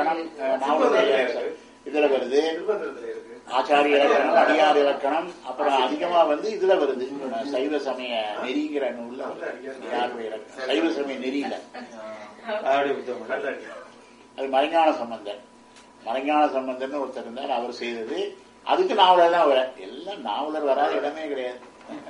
இலக்கணம் அஹ், நாவலுடைய இதுல வருது நிர்பந்தத்துல இருக்கு ஆச்சாரிய இலக்கணம் அடியார் இலக்கணம் அப்புறம் அதிகமா வந்து இதுல வருது சைவ சமய நெறிங்கிற நூல்ல வருது. அடியாருடைய இலக்கணம் சைவ சமய நெறியில அவருடைய புத்தகம் நல்ல அடி. அது மறைஞான சம்பந்தர் மறைஞான சம்பந்தர்னு ஒருத்தர் இருந்தார் அவர் செய்தது அதுக்கு நாவலர் தான் வர எல்லாம் நாவலர் வராத இடமே கிடையாது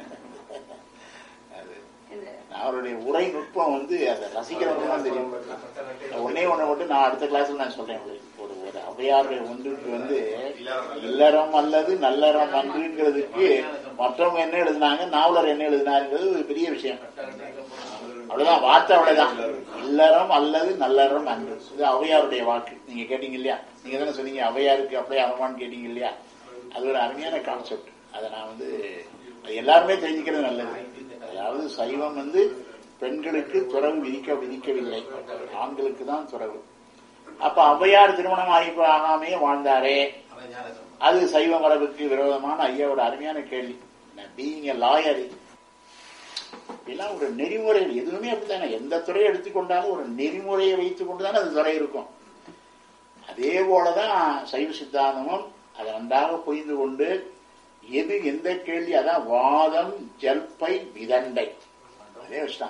அது அவருடைய உரை நுட்பம் வந்து அதை ரசிக்கிறவங்க தான் தெரியும் ஒன்னே ஒண்ணு மட்டும் நான் அடுத்த கிளாஸ்ல நான் சொல்றேன் உங்களுக்கு. ஒரு ஒரு ஔவையாருடைய ஒன்றுக்கு வந்து இல்லறம் அல்லது நல்லறம் அன்றுங்கிறதுக்கு மற்றவங்க என்ன எழுதினாங்க நாவலர் என்ன எழுதினாருங்கிறது ஒரு பெரிய விஷயம் அவ்வளவுதான் வார்த்தை அவ்வளவுதான் இல்லறம் அல்லது நல்லறம் அன்று இது ஔவையாருடைய வாக்கு நீங்க கேட்டீங்க இல்லையா நீங்க தானே சொன்னீங்க ஔவையாருக்கு அப்படியே அவமான்னு கேட்டீங்க இல்லையா அது ஒரு அருமையான கான்செப்ட் அதை நான் வந்து அது எல்லாருமே தெரிஞ்சுக்கிறது நல்லது அதாவது சைவம் வந்து பெண்களுக்கு துறவு விதிக்க விதிக்கவில்லை ஆண்களுக்கு தான் துறவு அப்ப ஔவையார் திருமணம் ஆகி ஆகாமே வாழ்ந்தாரே அது சைவ மரபுக்கு விரோதமான ஐயாவோட அருமையான கேள்வி பீயிங் எ லாயர் இதெல்லாம் ஒரு நெறிமுறை எதுவுமே அப்படித்தானே எந்த துறையை எடுத்துக்கொண்டாலும் ஒரு நெறிமுறையை வைத்துக் கொண்டுதானே அது துறை இருக்கும் அதே போலதான் சைவ சித்தாந்தமும் அதை நன்றாக புரிந்து கொண்டு எது எந்த கேள்வி அதான் வாதம் ஜல்பை விதண்டை அதே வச்சுட்டான்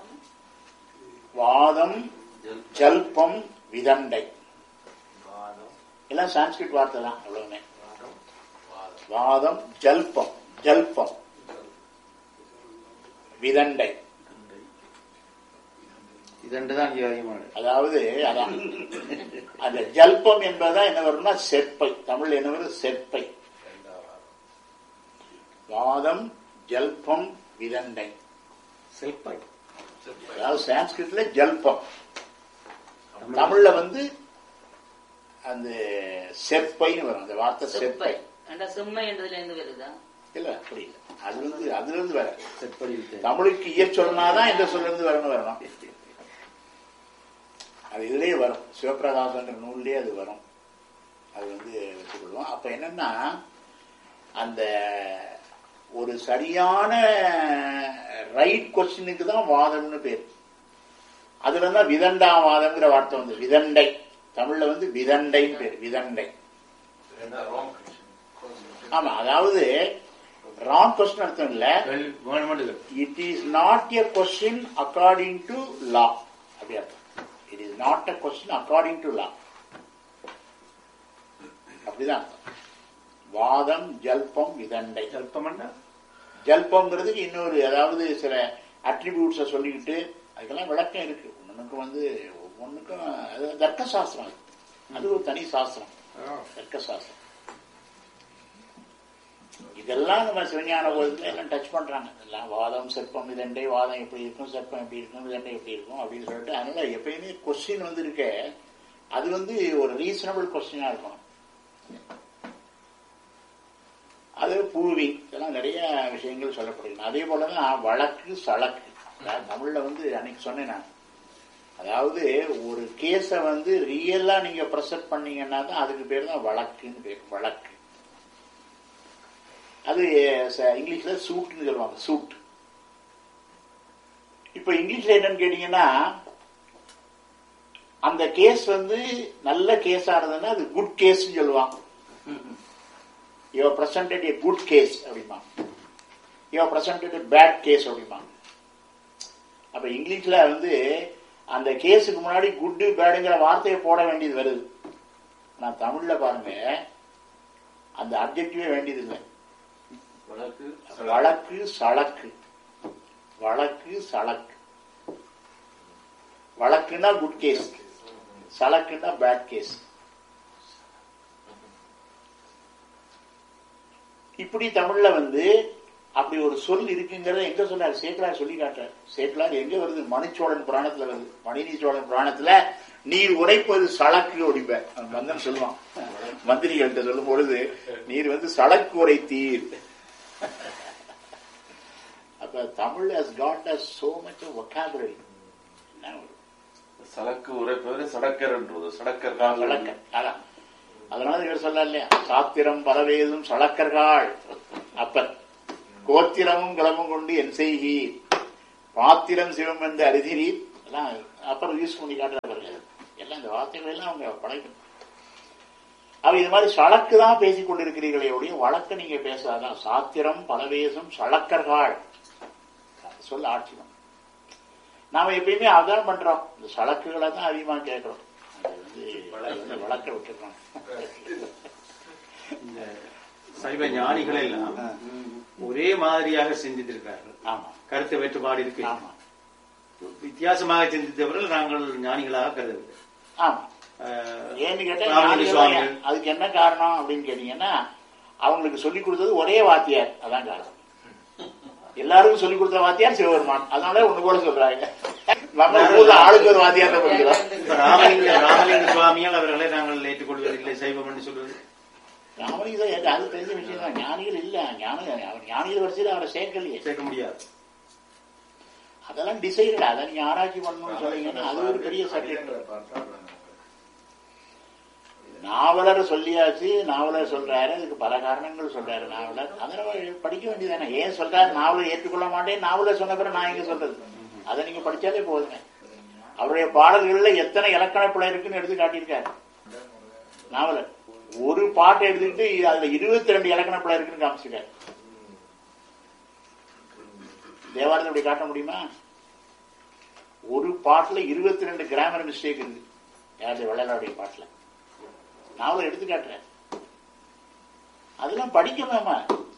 வாதம் ஜல்பம் விதண்டை எல்லாம் சான்ஸ்கிரிட் வார்த்தை தான் அவ்வளவுமே வாதம் ஜல்பம் ஜல்பம் விதண்டை இதண்டு தான் இங்கே அதிகமாக அதாவது அதான் அந்த ஜல்பம் என்பதுதான் என்ன வரும்னா செப்பை தமிழ் என்ன வரும் செப்பை வாதம் ஜல்பம் விதண்டை செல்பை அதாவது சான்ஸ்கிரிட்ல ஜல்பம் தமிழ்ல வந்து அந்த செப்பைன்னு வரும் அந்த வார்த்தை செப்பை செப்பை அந்த செம்மை என்றதுல இருந்து வருதா இல்ல அப்படி இல்ல அது வந்து அதுல இருந்து வர செப்படி வித்தை. தமிழுக்கு இயற்சொல்னாதான் இந்த சொல்ல இருந்து வரணும் வரணும் அது இதுலயே வரும் சிவபிரகாசன்ற நூல்லயே அது வரும் அது வந்து வச்சுக்கொள்வோம் அப்ப என்னன்னா அந்த ஒரு சரியான ரைட் கொஸ்டினுக்கு தான் வாதம்னு பேர் அதுல தான் விதண்டாவாதம்ங்கிற வார்த்தை வந்து விதண்டை தமிழ்ல வந்து விதண்டைன்னு பேர் விதண்டை ஆமா அதாவது ராங் கொஸ்டின் அர்த்தம் இல்ல கேள்வி வேணுமெண்டு it is not a question according to law அப்படி அர்த்தம் it is not a question according to law அப்படிதான் அர்த்தம் வாதம் ஜல்பம் விதண்டை அல்பமண்டா ஜல்பம்ங்கிறதுக்கு இன்னொரு அதாவது சில அட்ரிபியூட்ஸை சொல்லிக்கிட்டு அதுக்கெல்லாம் விளக்கம் இருக்கு ஒன்றுக்கு வந்து ஒவ்வொன்றுக்கும் அது தர்க்க சாஸ்திரம் அது. அது ஒரு தனி சாஸ்திரம் தர்க்க சாஸ்திரம் இதெல்லாம் நம்ம சிவஞான போதத்துல எல்லாம் டச் பண்றாங்க எல்லாம் வாதம் சிற்பம் இதண்டை வாதம் எப்படி இருக்கும் சிற்பம் எப்படி இருக்கும் இதண்டை எப்படி இருக்கும் அப்படின்னு சொல்லிட்டு அதனால எப்பயுமே கொஸ்டின் வந்து இருக்க அது வந்து ஒரு ரீசனபிள் கொஸ்டினா இருக்கணும் அது பூவி இதெல்லாம் நிறைய விஷயங்கள் சொல்லப்படுகிறது அதே போலதான் வழக்கு சழக்கு அதாவது தமிழ்ல வந்து அன்னைக்கு சொன்னேன் நான் அதாவது ஒரு கேஸை வந்து ரியலா நீங்க ப்ரெசென்ட் பண்ணீங்கன்னா தான் அதுக்கு பேர் தான் வழக்குன்னு பேர் வழக்கு அது ச- இங்கிலீஷ்ல சூட்னு சொல்லுவாங்க சூட் இப்ப இங்கிலீஷ்ல என்னன்னு கேட்டீங்கன்னா அந்த கேஸ் வந்து நல்ல கேஸா இருந்ததுன்னா அது குட் கேஸ் சொல்லுவாங்க you presented a good case அப்படிமா you presented a bad case அப்படிமா அப்ப இங்கிலீஷ்ல வந்து அந்த கேஸுக்கு முன்னாடி குட்டு பேடுங்கிற வார்த்தையை போட வேண்டியது வருது நான் தமிழ்ல பாருங்க அந்த அப்ஜெக்டிவே வேண்டியது இல்லை வழக்கு வழக்கு சழக்கு வழக்கு சழக்கு வழக்குன்னா குட் கேஸ் சழக்குன்னா பேட் கேஸ் இப்படி தமிழ்ல வந்து அப்படி ஒரு சொல் இருக்குங்கிறத எங்க சொன்னார் சேக்கலார் சொல்லி காட்டுறார் சேக்கலார் எங்க வருது மணிச்சோழன் புராணத்துல வருது மணினி சோழன் புராணத்துல நீர் உரைப்பது சழக்கு ஒடிப்ப மந்தன் சொல்லுவான் மந்திரிகள்கிட்ட சொல்லும் பொழுது நீர் வந்து சழக்கு உரைத்தீர் அப்ப Tamil has got as so much vocabulary என்ன ஒரு சலக்கு உரைப்பது சடக்கர்ன்றது சடக்கர் சளக்கர் அதான் அதனால இவர் சொல்ல இல்லையா சாத்திரம் பலவேதும் சளக்கர்கள் அப்பன் கோத்திரமும் கிளம்பும் கொண்டு என் செய்கி பாத்திரம் சிவம் என்று அருதிரி எல்லாம் அப்புறம் யூஸ் பண்ணி காட்டுற பாருங்க எல்லாம் இந்த வார்த்தைகளை எல்லாம் அவங்க பழகணும் அவ இது மாதிரி சழக்கு தான் பேசிக் கொண்டிருக்கிறீர்களே ஒழிய வழக்க நீங்க பேசாதான் சாத்திரம் பலவேசம் சழக்கர்கள் சொல்ல ஆட்சியம் நாம எப்பயுமே அதான் பண்றோம் இந்த சழக்குகளை தான் அதிகமா கேட்கிறோம் அது வந்து அது வந்து வழக்க விட்டுறோம் இந்த சைவ ஞானிகள் எல்லாம் ஒரே மாதிரியாக சிந்தித்திருக்கிறார்கள் ஆமா கருத்து வேற்றுப்பாடு இருக்கு ஆமா வித்தியாசமாக சிந்தித்தவர்கள் நாங்கள் ஞானிகளாக கருதவில்லை ஆமா அஹ், ஏன்னு கேட்டா ராமலிங்க ஞானிகள் சுவாமிகள் அதுக்கு என்ன காரணம் அப்படின்னு கேட்டீங்கன்னா அவங்களுக்கு சொல்லி கொடுத்தது ஒரே வாத்தியார் அதான் காரணம் எல்லாருக்கும் சொல்லி கொடுத்த வாத்தியார் சிவபெருமான் அதனால ஒண்ணு போல சொல்றாங்க நம்ம ஊர்ல ஆளுக்கு ஒரு வாத்தியார் தான் படிக்கிறோம் இப்ப ராமலிங்க ராமலிங்க சுவாமியால் அவர்களை நாங்கள் ஏற்றுக்கொள்வதில்லை சைவம் என்று சொல்வது ராமலிங்க சார் அது தெரிஞ்ச விஷயம் தான் ஞானிகள் இல்ல ஞான அவர் ஞானிகள் வரிசையில் அவரை சேர்க்கலையே சேர்க்க முடியாது அதெல்லாம் டிசைடட் அதை நீங்க ஆராய்ச்சி பண்ணணும்னு சொன்னீங்கன்னா அது ஒரு பெரிய சப்ஜெக்ட் நாவலர் சொல்லியாச்சு நாவலர் சொல்றாரு அதுக்கு பல காரணங்கள் சொல்றாரு நாவலர் அதனால படிக்க வேண்டியதானே ஏன் சொல்றாரு நாவலர் ஏற்றுக்கொள்ள மாட்டேன் நாவலர் சொன்ன பிறகு நான் எங்க சொல்றது அதை நீங்க படிச்சாலே போதுங்க அவருடைய பாடல்கள்ல எத்தனை இலக்கண பிழை இருக்குன்னு எடுத்து காட்டியிருக்காரு நாவலர் ஒரு பாட்டை எடுத்துக்கிட்டு அதுல இருபத்தி ரெண்டு இலக்கண பிழை இருக்குன்னு காமிச்சிருக்காரு தேவாரத்தை அப்படி காட்ட முடியுமா ஒரு பாட்டுல இருபத்தி ரெண்டு கிராமர் மிஸ்டேக் இருக்கு யாருடைய வள்ளலாருடைய பாட்டுல நாவலை எடுத்து காட்டுறேன் அதெல்லாம் படிக்கணுமா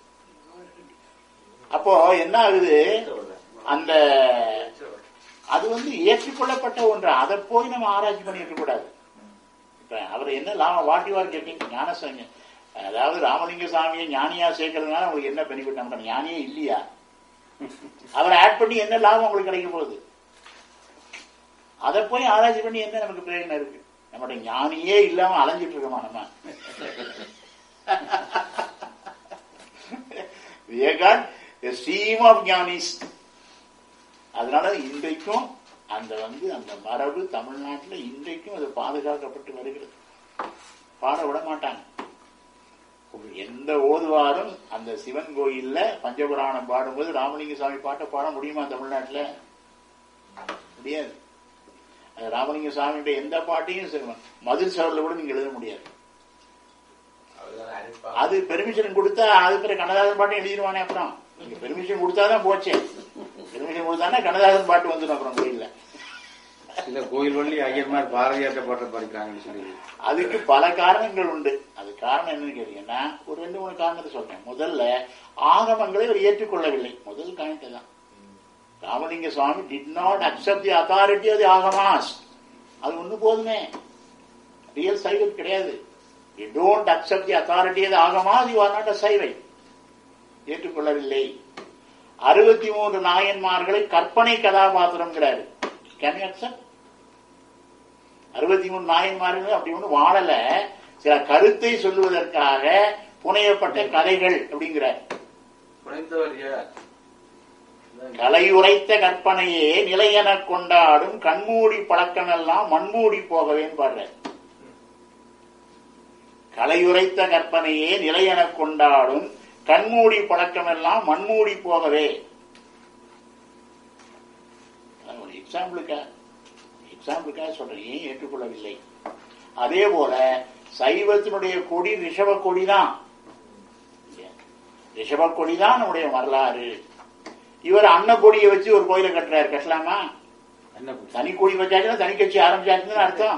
அப்போ என்ன ஆகுது அந்த அது வந்து ஏற்றுக்கொள்ளப்பட்ட ஒன்று அதை போய் நம்ம ஆராய்ச்சி பண்ணிட்டு கூடாது இப்ப அவர் என்ன லாபம் வாட்டிவார் கேட்டீங்க ஞானசங்க அதாவது ராமலிங்க சாமியை ஞானியா சேர்க்கறதுனால உங்களுக்கு என்ன பெனிஃபிட் நம்ம ஞானியே இல்லையா அவரை ஆட் பண்ணி என்ன லாபம் உங்களுக்கு கிடைக்க போகுது அதை போய் ஆராய்ச்சி பண்ணி என்ன நமக்கு பிரயோஜனம் இருக்கு நம்முடைய ஞானியே இல்லாம அலைஞ்சிட்டு இருக்கோமா நம்ம விவேகான் ஸ்ட்ரீம் ஆஃப் ஞானிஸ் அதனால இன்றைக்கும் அந்த வந்து அந்த மரபு தமிழ்நாட்டுல இன்றைக்கும் அது பாதுகாக்கப்பட்டு வருகிறது பாட விட மாட்டாங்க எந்த ஓதுவாரும் அந்த சிவன் கோயில்ல பஞ்சபுராணம் பாடும்போது ராமலிங்க சாமி பாட்டை பாட முடியுமா தமிழ்நாட்டுல முடியாது அது ராமலிங்க சாமியுடைய எந்த பாட்டையும் சரி, மதில் சவரில் கூட நீங்க எழுத முடியாது அது பெர்மிஷன் கொடுத்தா அது பிறகு கண்ணதாசன் பாட்டும் எழுதிடுவானே அப்புறம் நீங்க பெர்மிஷன் கொடுத்தாதான் போச்சே பெர்மிஷன் கொடுத்தானே கண்ணதாசன் பாட்டு வந்துடும் அப்புறம் கோயில்ல இல்ல கோயில் வள்ளி ஐயர்மார் பாரதியார்ட்ட பாட்டு படிக்கிறாங்கன்னு சொல்லி அதுக்கு பல காரணங்கள் உண்டு அது காரணம் என்னன்னு கேட்டீங்கன்னா ஒரு ரெண்டு மூணு காரணத்தை சொல்றேன் முதல்ல ஆகமங்களை அவர் ஏற்றுக்கொள்ளவில்லை முதல் காரணத்தை தான் Ramalinga Swami did not accept the authority அது ஆகமாஸ் அது ஒண்ணு போதுமே ரியல் சைவம் கிடையாது you don't accept the authority அது Agamas you are not a சைவை ஏற்றுக்கொள்ளவில்லை அறுபத்தி மூன்று நாயன்மார்களை கற்பனை கதாபாத்திரம்ங்கிறாரு கேன் யூ அக்செப்ட் அறுபத்தி மூணு நாயன்மார்கள் அப்படி ஒண்ணு வாழல சில கருத்தை சொல்லுவதற்காக புனையப்பட்ட கதைகள் அப்படிங்கிறார் புனைந்தவர் யார் கலையுரைத்த கற்பனையே நிலையென கொண்டாடும் கண்மூடி பழக்கமெல்லாம் மண்மூடி போகவேன்னு பாடுற கலையுரைத்த கற்பனையே நிலையென கொண்டாடும் கண்மூடி பழக்கமெல்லாம் மண்மூடி போகவே அதான் ஒரு எக்ஸாம்பிளுக்கா எக்ஸாம்பிளுக்காக சொல்றேன் ஏன் ஏற்றுக்கொள்ளவில்லை அதே போல சைவத்தினுடைய கொடி ரிஷப கொடி தான் ரிஷப கொடி தான் நம்முடைய வரலாறு இவர் அன்ன கொடியை வச்சு ஒரு கோயிலை கட்டுறாரு கட்டலாமா என்ன புரியுது? தனி கொடி வச்சாச்சுன்னா தனி கட்சி ஆரம்பிச்சாச்சுன்னு அர்த்தம்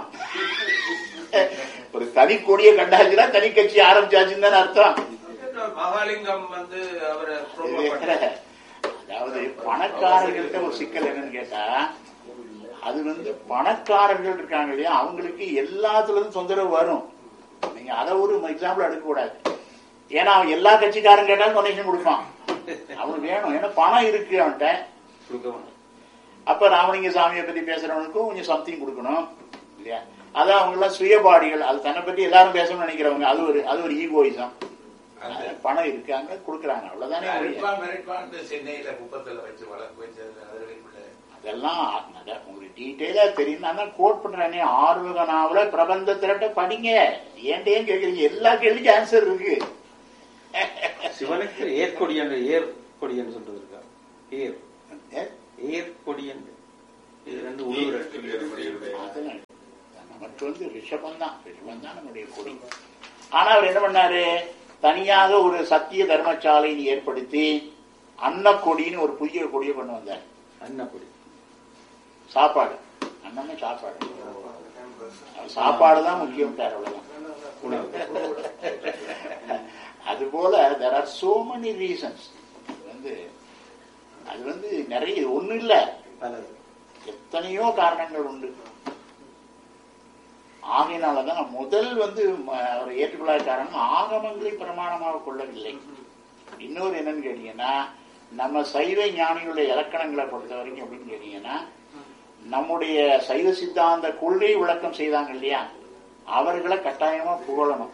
ஒரு தனி கொடியை கண்டாச்சுன்னா தனி கட்சி ஆரம்பிச்சாச்சுன்னு தானே அர்த்தம் மகாலிங்கம் வந்து அவரை promote இது பண்ணாரு. அதாவது பணக்காரர்கள்ட்ட ஒரு சிக்கல் என்னன்னு கேட்டா அது வந்து பணக்காரர்கள் இருக்காங்க இல்லையா அவங்களுக்கு எல்லாத்துல இருந்து தொந்தரவு வரும் நீங்க அதை ஒரு எக்ஸாம்பிள் எடுக்க கூடாது ஏன்னா அவன் எல்லா கட்சிக்காரன் கேட்டாலும் டொனேஷன் கொடுப்பான் அவனுக்கு வேணும் ஏன்னா பணம் இருக்கு அவன்கிட்ட கொடுக்க வேணும். அப்ப ராமலிங்க சாமியை பத்தி பேசுறவனுக்கும் கொஞ்சம் சம்திங் கொடுக்கணும் இல்லையா அதான் அவங்க எல்லாம் சுயபாடிகள் அது தன்னை பத்தி எல்லாரும் பேசணும்னு நினைக்கிறவங்க அது ஒரு அது ஒரு ஈகோயிசம் பணம் இருக்காங்க கொடுக்குறாங்க அவ்வளவுதானே ஒழிய. அரிப்பான் மெரிப்பான் சென்னையில குப்பத்துல வச்சு வளர்ப்பு வச்சது அதிரடிக்குள்ள அதெல்லாம் அத- உங்களுக்கு டீட்டெயிலா தெரியும் நான் தான் கோட் பண்றேனே ஆறுமுக நாவல பிரபந்த திரட்ட படிங்க ஏன்டே ஏன் கேக்குறீங்க எல்லா கேள்விக்கும் ஆன்சர் இருக்கு சிவனுக்கு ஏற்கொடி என்று ஏர் கொடி என்று சொல்றது இருக்கா ஏர் ஏ? ஏர் கொடி என்று இது ரெண்டு உழுவுற அதெல்லாம் நம்ம நமக்கு வந்து ரிஷபம் தான் ரிஷபம் தான் நம்முடைய கொடி ஆனா அவர் என்ன பண்ணாரு தனியாக ஒரு சத்திய தர்மசாலையை ஏற்படுத்தி அன்னக்கொடின்னு ஒரு புதிய கொடியை கொண்டு வந்தார் அன்னப்பொடி சாப்பாடு அன்னமே சாப்பாடு அவர் சாப்பாடு தான் முக்கியம் அவ்வளவுதான் உணவு அதுபோல there are so many reasons வந்து அது வந்து நிறைய ஒண்ணு இல்ல பலது எத்தனையோ காரணங்கள் உண்டு ஆகையினாலதான் முதல் வந்து ம- அவர் ஏற்றுக்கொள்ளாத காரணம் ஆகமங்களை பிரமாணமாக கொள்ளவில்லை இன்னொரு என்னன்னு கேட்டீங்கன்னா நம்ம சைவ ஞானிகளுடைய இலக்கணங்களை பொறுத்த வரைக்கும் அப்படின்னு கேட்டீங்கன்னா நம்முடைய சைவ சித்தாந்த கொள்கை விளக்கம் செய்தாங்க இல்லையா அவர்களை கட்டாயமா புகழணும்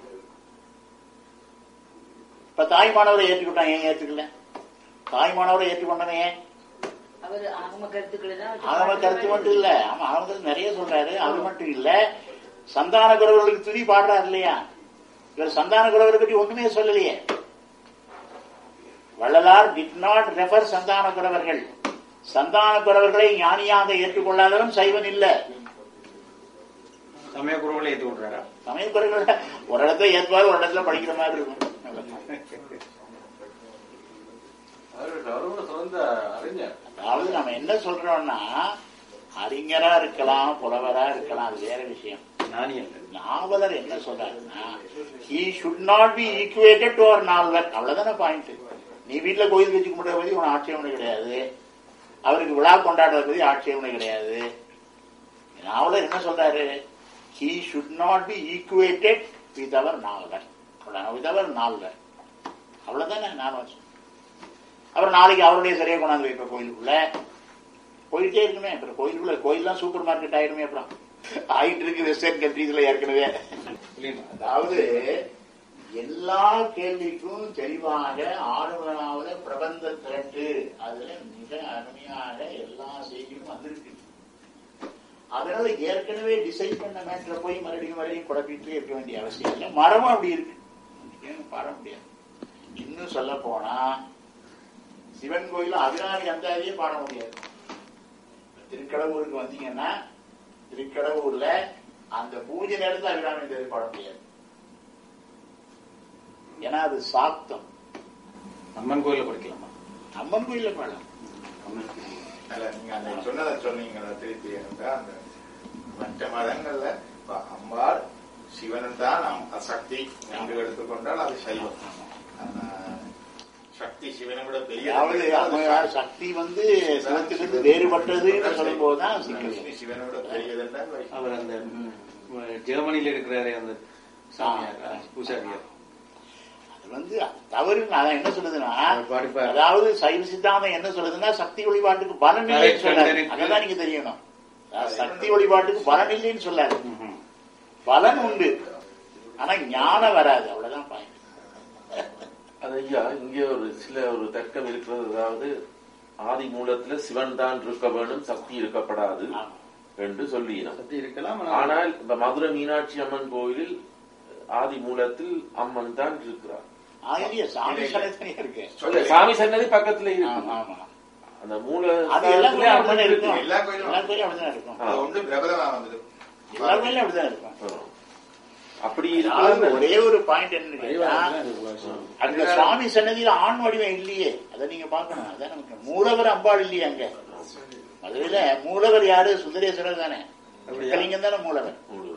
இப்ப தாய்மானவரை ஏற்றுக்கிட்டான் ஏன் ஏற்றுக்கல தாய்மானவரை ஏற்றுக்கொண்டவன் ஏன் அவர் ஆகம கருத்துக்களை தான் வச்சு ஆகம கருத்து மட்டும் இல்ல ஆமா ஆகம கருத்து நிறைய சொல்றாரு அது மட்டும் இல்ல சந்தான குரவர்களுக்கு துதி பாடுறாரு இல்லையா இவர் சந்தான குரவரை பற்றி ஒண்ணுமே சொல்லலையே வள்ளலார் டிட் நாட் ரெஃபர் சந்தான குரவர்கள் சந்தான குரவர்களை ஞானியாக ஏற்றுக்கொள்ளாதவன் சைவன் இல்ல சமய குருவில் ஏத்து விடுறாரா சமய குரவர்கள் ஒரு இடத்துல ஏற்றுவார் ஒரு இடத்துல படிக்கிற மாதிரி இருக்கும் அவர் அவர் சிறந்த அறிஞர் அதாவது நம்ம என்ன சொல்றோம்னா அறிஞரா இருக்கலாம் புலவரா இருக்கலாம் அது வேற விஷயம் ஞானி அல்ல நாவலர் என்ன சொல்றாருன்னா he should not be equated to our நால்வர் அவ்வளவுதானே பாயிண்ட் நீ வீட்டுல கோயில் வச்சு கும்பிடுற பத்தி உனக்கு ஆட்சேபனை கிடையாது அவருக்கு விழா கொண்டாடுறத பத்தி ஆட்சேபனை கிடையாது நாவலர் என்ன சொல்றாரு he should not be equated with our நாவலர் அவ்வளவுதான். with our நால்வர் அவ்வளவுதானே நாவலர் அப்புறம் நாளைக்கு அவருடைய சரியா கொண்டாந்து வைப்ப கோயிலுக்குள்ள போயிட்டே இருக்குமே அப்புறம் கோயிலுக்குள்ள கோயில்லாம் சூப்பர் மார்க்கெட் ஆயிடுமே அப்புறம் ஆயிட்டு இருக்கு வெஸ்டர்ன் கண்ட்ரீஸ்ல ஏற்கனவே இல்லையா? அதாவது எல்லா கேள்விக்கும் தெளிவாக ஆளுநராவது பிரபந்த திரட்டு அதுல மிக அருமையாக எல்லா செய்தியும் வந்திருக்கு அதனால ஏற்கனவே டிசைட் பண்ண மேட்ல போய் மறுபடியும் மறுபடியும் குழப்பிட்டு இருக்க வேண்டிய அவசியம் இல்லை மரமும் அப்படி இருக்கு ஏன் பாட முடியாது இன்னும் சொல்ல போனா சிவன் கோயில அபிராமி அந்தாதியே பாட முடியாது திருக்கடவுருக்கு வந்தீங்கன்னா திருக்கடவுர்ல அந்த பூஜை நேரத்துல அபிராமி அந்தாதி பாட முடியாது ஏன்னா அது சாத்தம் அம்மன் கோயில படிக்கலாமா அம்மன் கோயில்ல பாடலாம் அல்ல, நீங்க அந்த சொன்னதை சொன்னீங்களா திருப்பி எனக்கு அந்த மற்ற மதங்கள்ல இப்ப அம்பாள் சிவன் தான் அம்- சக்தி என்று எடுத்துக்கொண்டால் அது சைவம் ஆனா, சக்தி சிவனை விட பெரிய அதாவது அம்மையார் சக்தி வந்து சிவத்திலிருந்து வேறுபட்டதுன்னு சொல்லும் போதுதான் சிக்கல் சிவனை விட பெரியதென்றால் வைஷ்ணவம். அவர் அந்த ம், ஜெர்மனியில இருக்கிறாரே அந்த சாமியார் பூசாரியார் அது வந்து தவறு நான் என்ன சொல்லுதுன்னா அவர் படிப்பார். அதாவது சைவ சித்தாந்தம் என்ன சொல்லுதுன்னா சக்தி வழிபாட்டுக்கு பலன் இல்லைன்னு Correct, சொல்லாரு correct. அதான் நீங்க தெரியணும் அதாவது சக்தி வழிபாட்டுக்கு பலன் இல்லைன்னு சொல்லாரு ம்ஹும். பலன் உண்டு ஆனா ஞானம் வராது அவ்வளவுதான் பாயிண்ட் அது ஐயா இங்கே ஒரு சில ஒரு தர்க்கம் இருக்கிறது அதாவது ஆதி மூலத்துல சிவன் தான் இருக்க வேண்டும் சக்தி இருக்கப்படாது ஆமா. என்று சொல்லினோம் சக்தி இருக்கலாம் ஆனால் இப்ப மதுரை மீனாட்சி அம்மன் கோயிலில் ஆதி மூலத்தில் அம்மன் தான் இருக்கிறார் ஆகிய சாமி சனத்தனே இருக்கு இல்ல, சாமி சன்னதி பக்கத்துல ஆமா இருக்கு ஆமா அந்த மூல அது எல்லா ஸ்தானத்திலே கோயிலும் அம்மன் அப்படிதான் இருக்கு. இருக்கும் எல்லா கோயிலும் எல்லா கோயிலும் அப்படிதான் இருக்கும் ஆ. அது ஒன்று பிரபலமா வந்தது எல்லா கோயிலும் அப்படிதான் இருக்கும் ஆ. அப்படி அதாவது இருக்கிறது ஒரே ஒரு பாயிண்ட் என்ன கேட்டா, அங்க சாமி சன்னதியில ஆண் வடிவம் இல்லையே அதை நீங்க பார்க்கணும் அதான் நமக்கு மூலவர் அம்பாள் இல்லையே அங்க மதுரையில மூலவர் யாரு சுந்தரேஸ்வரர் தானே லிங்கம் தானே மூலவர்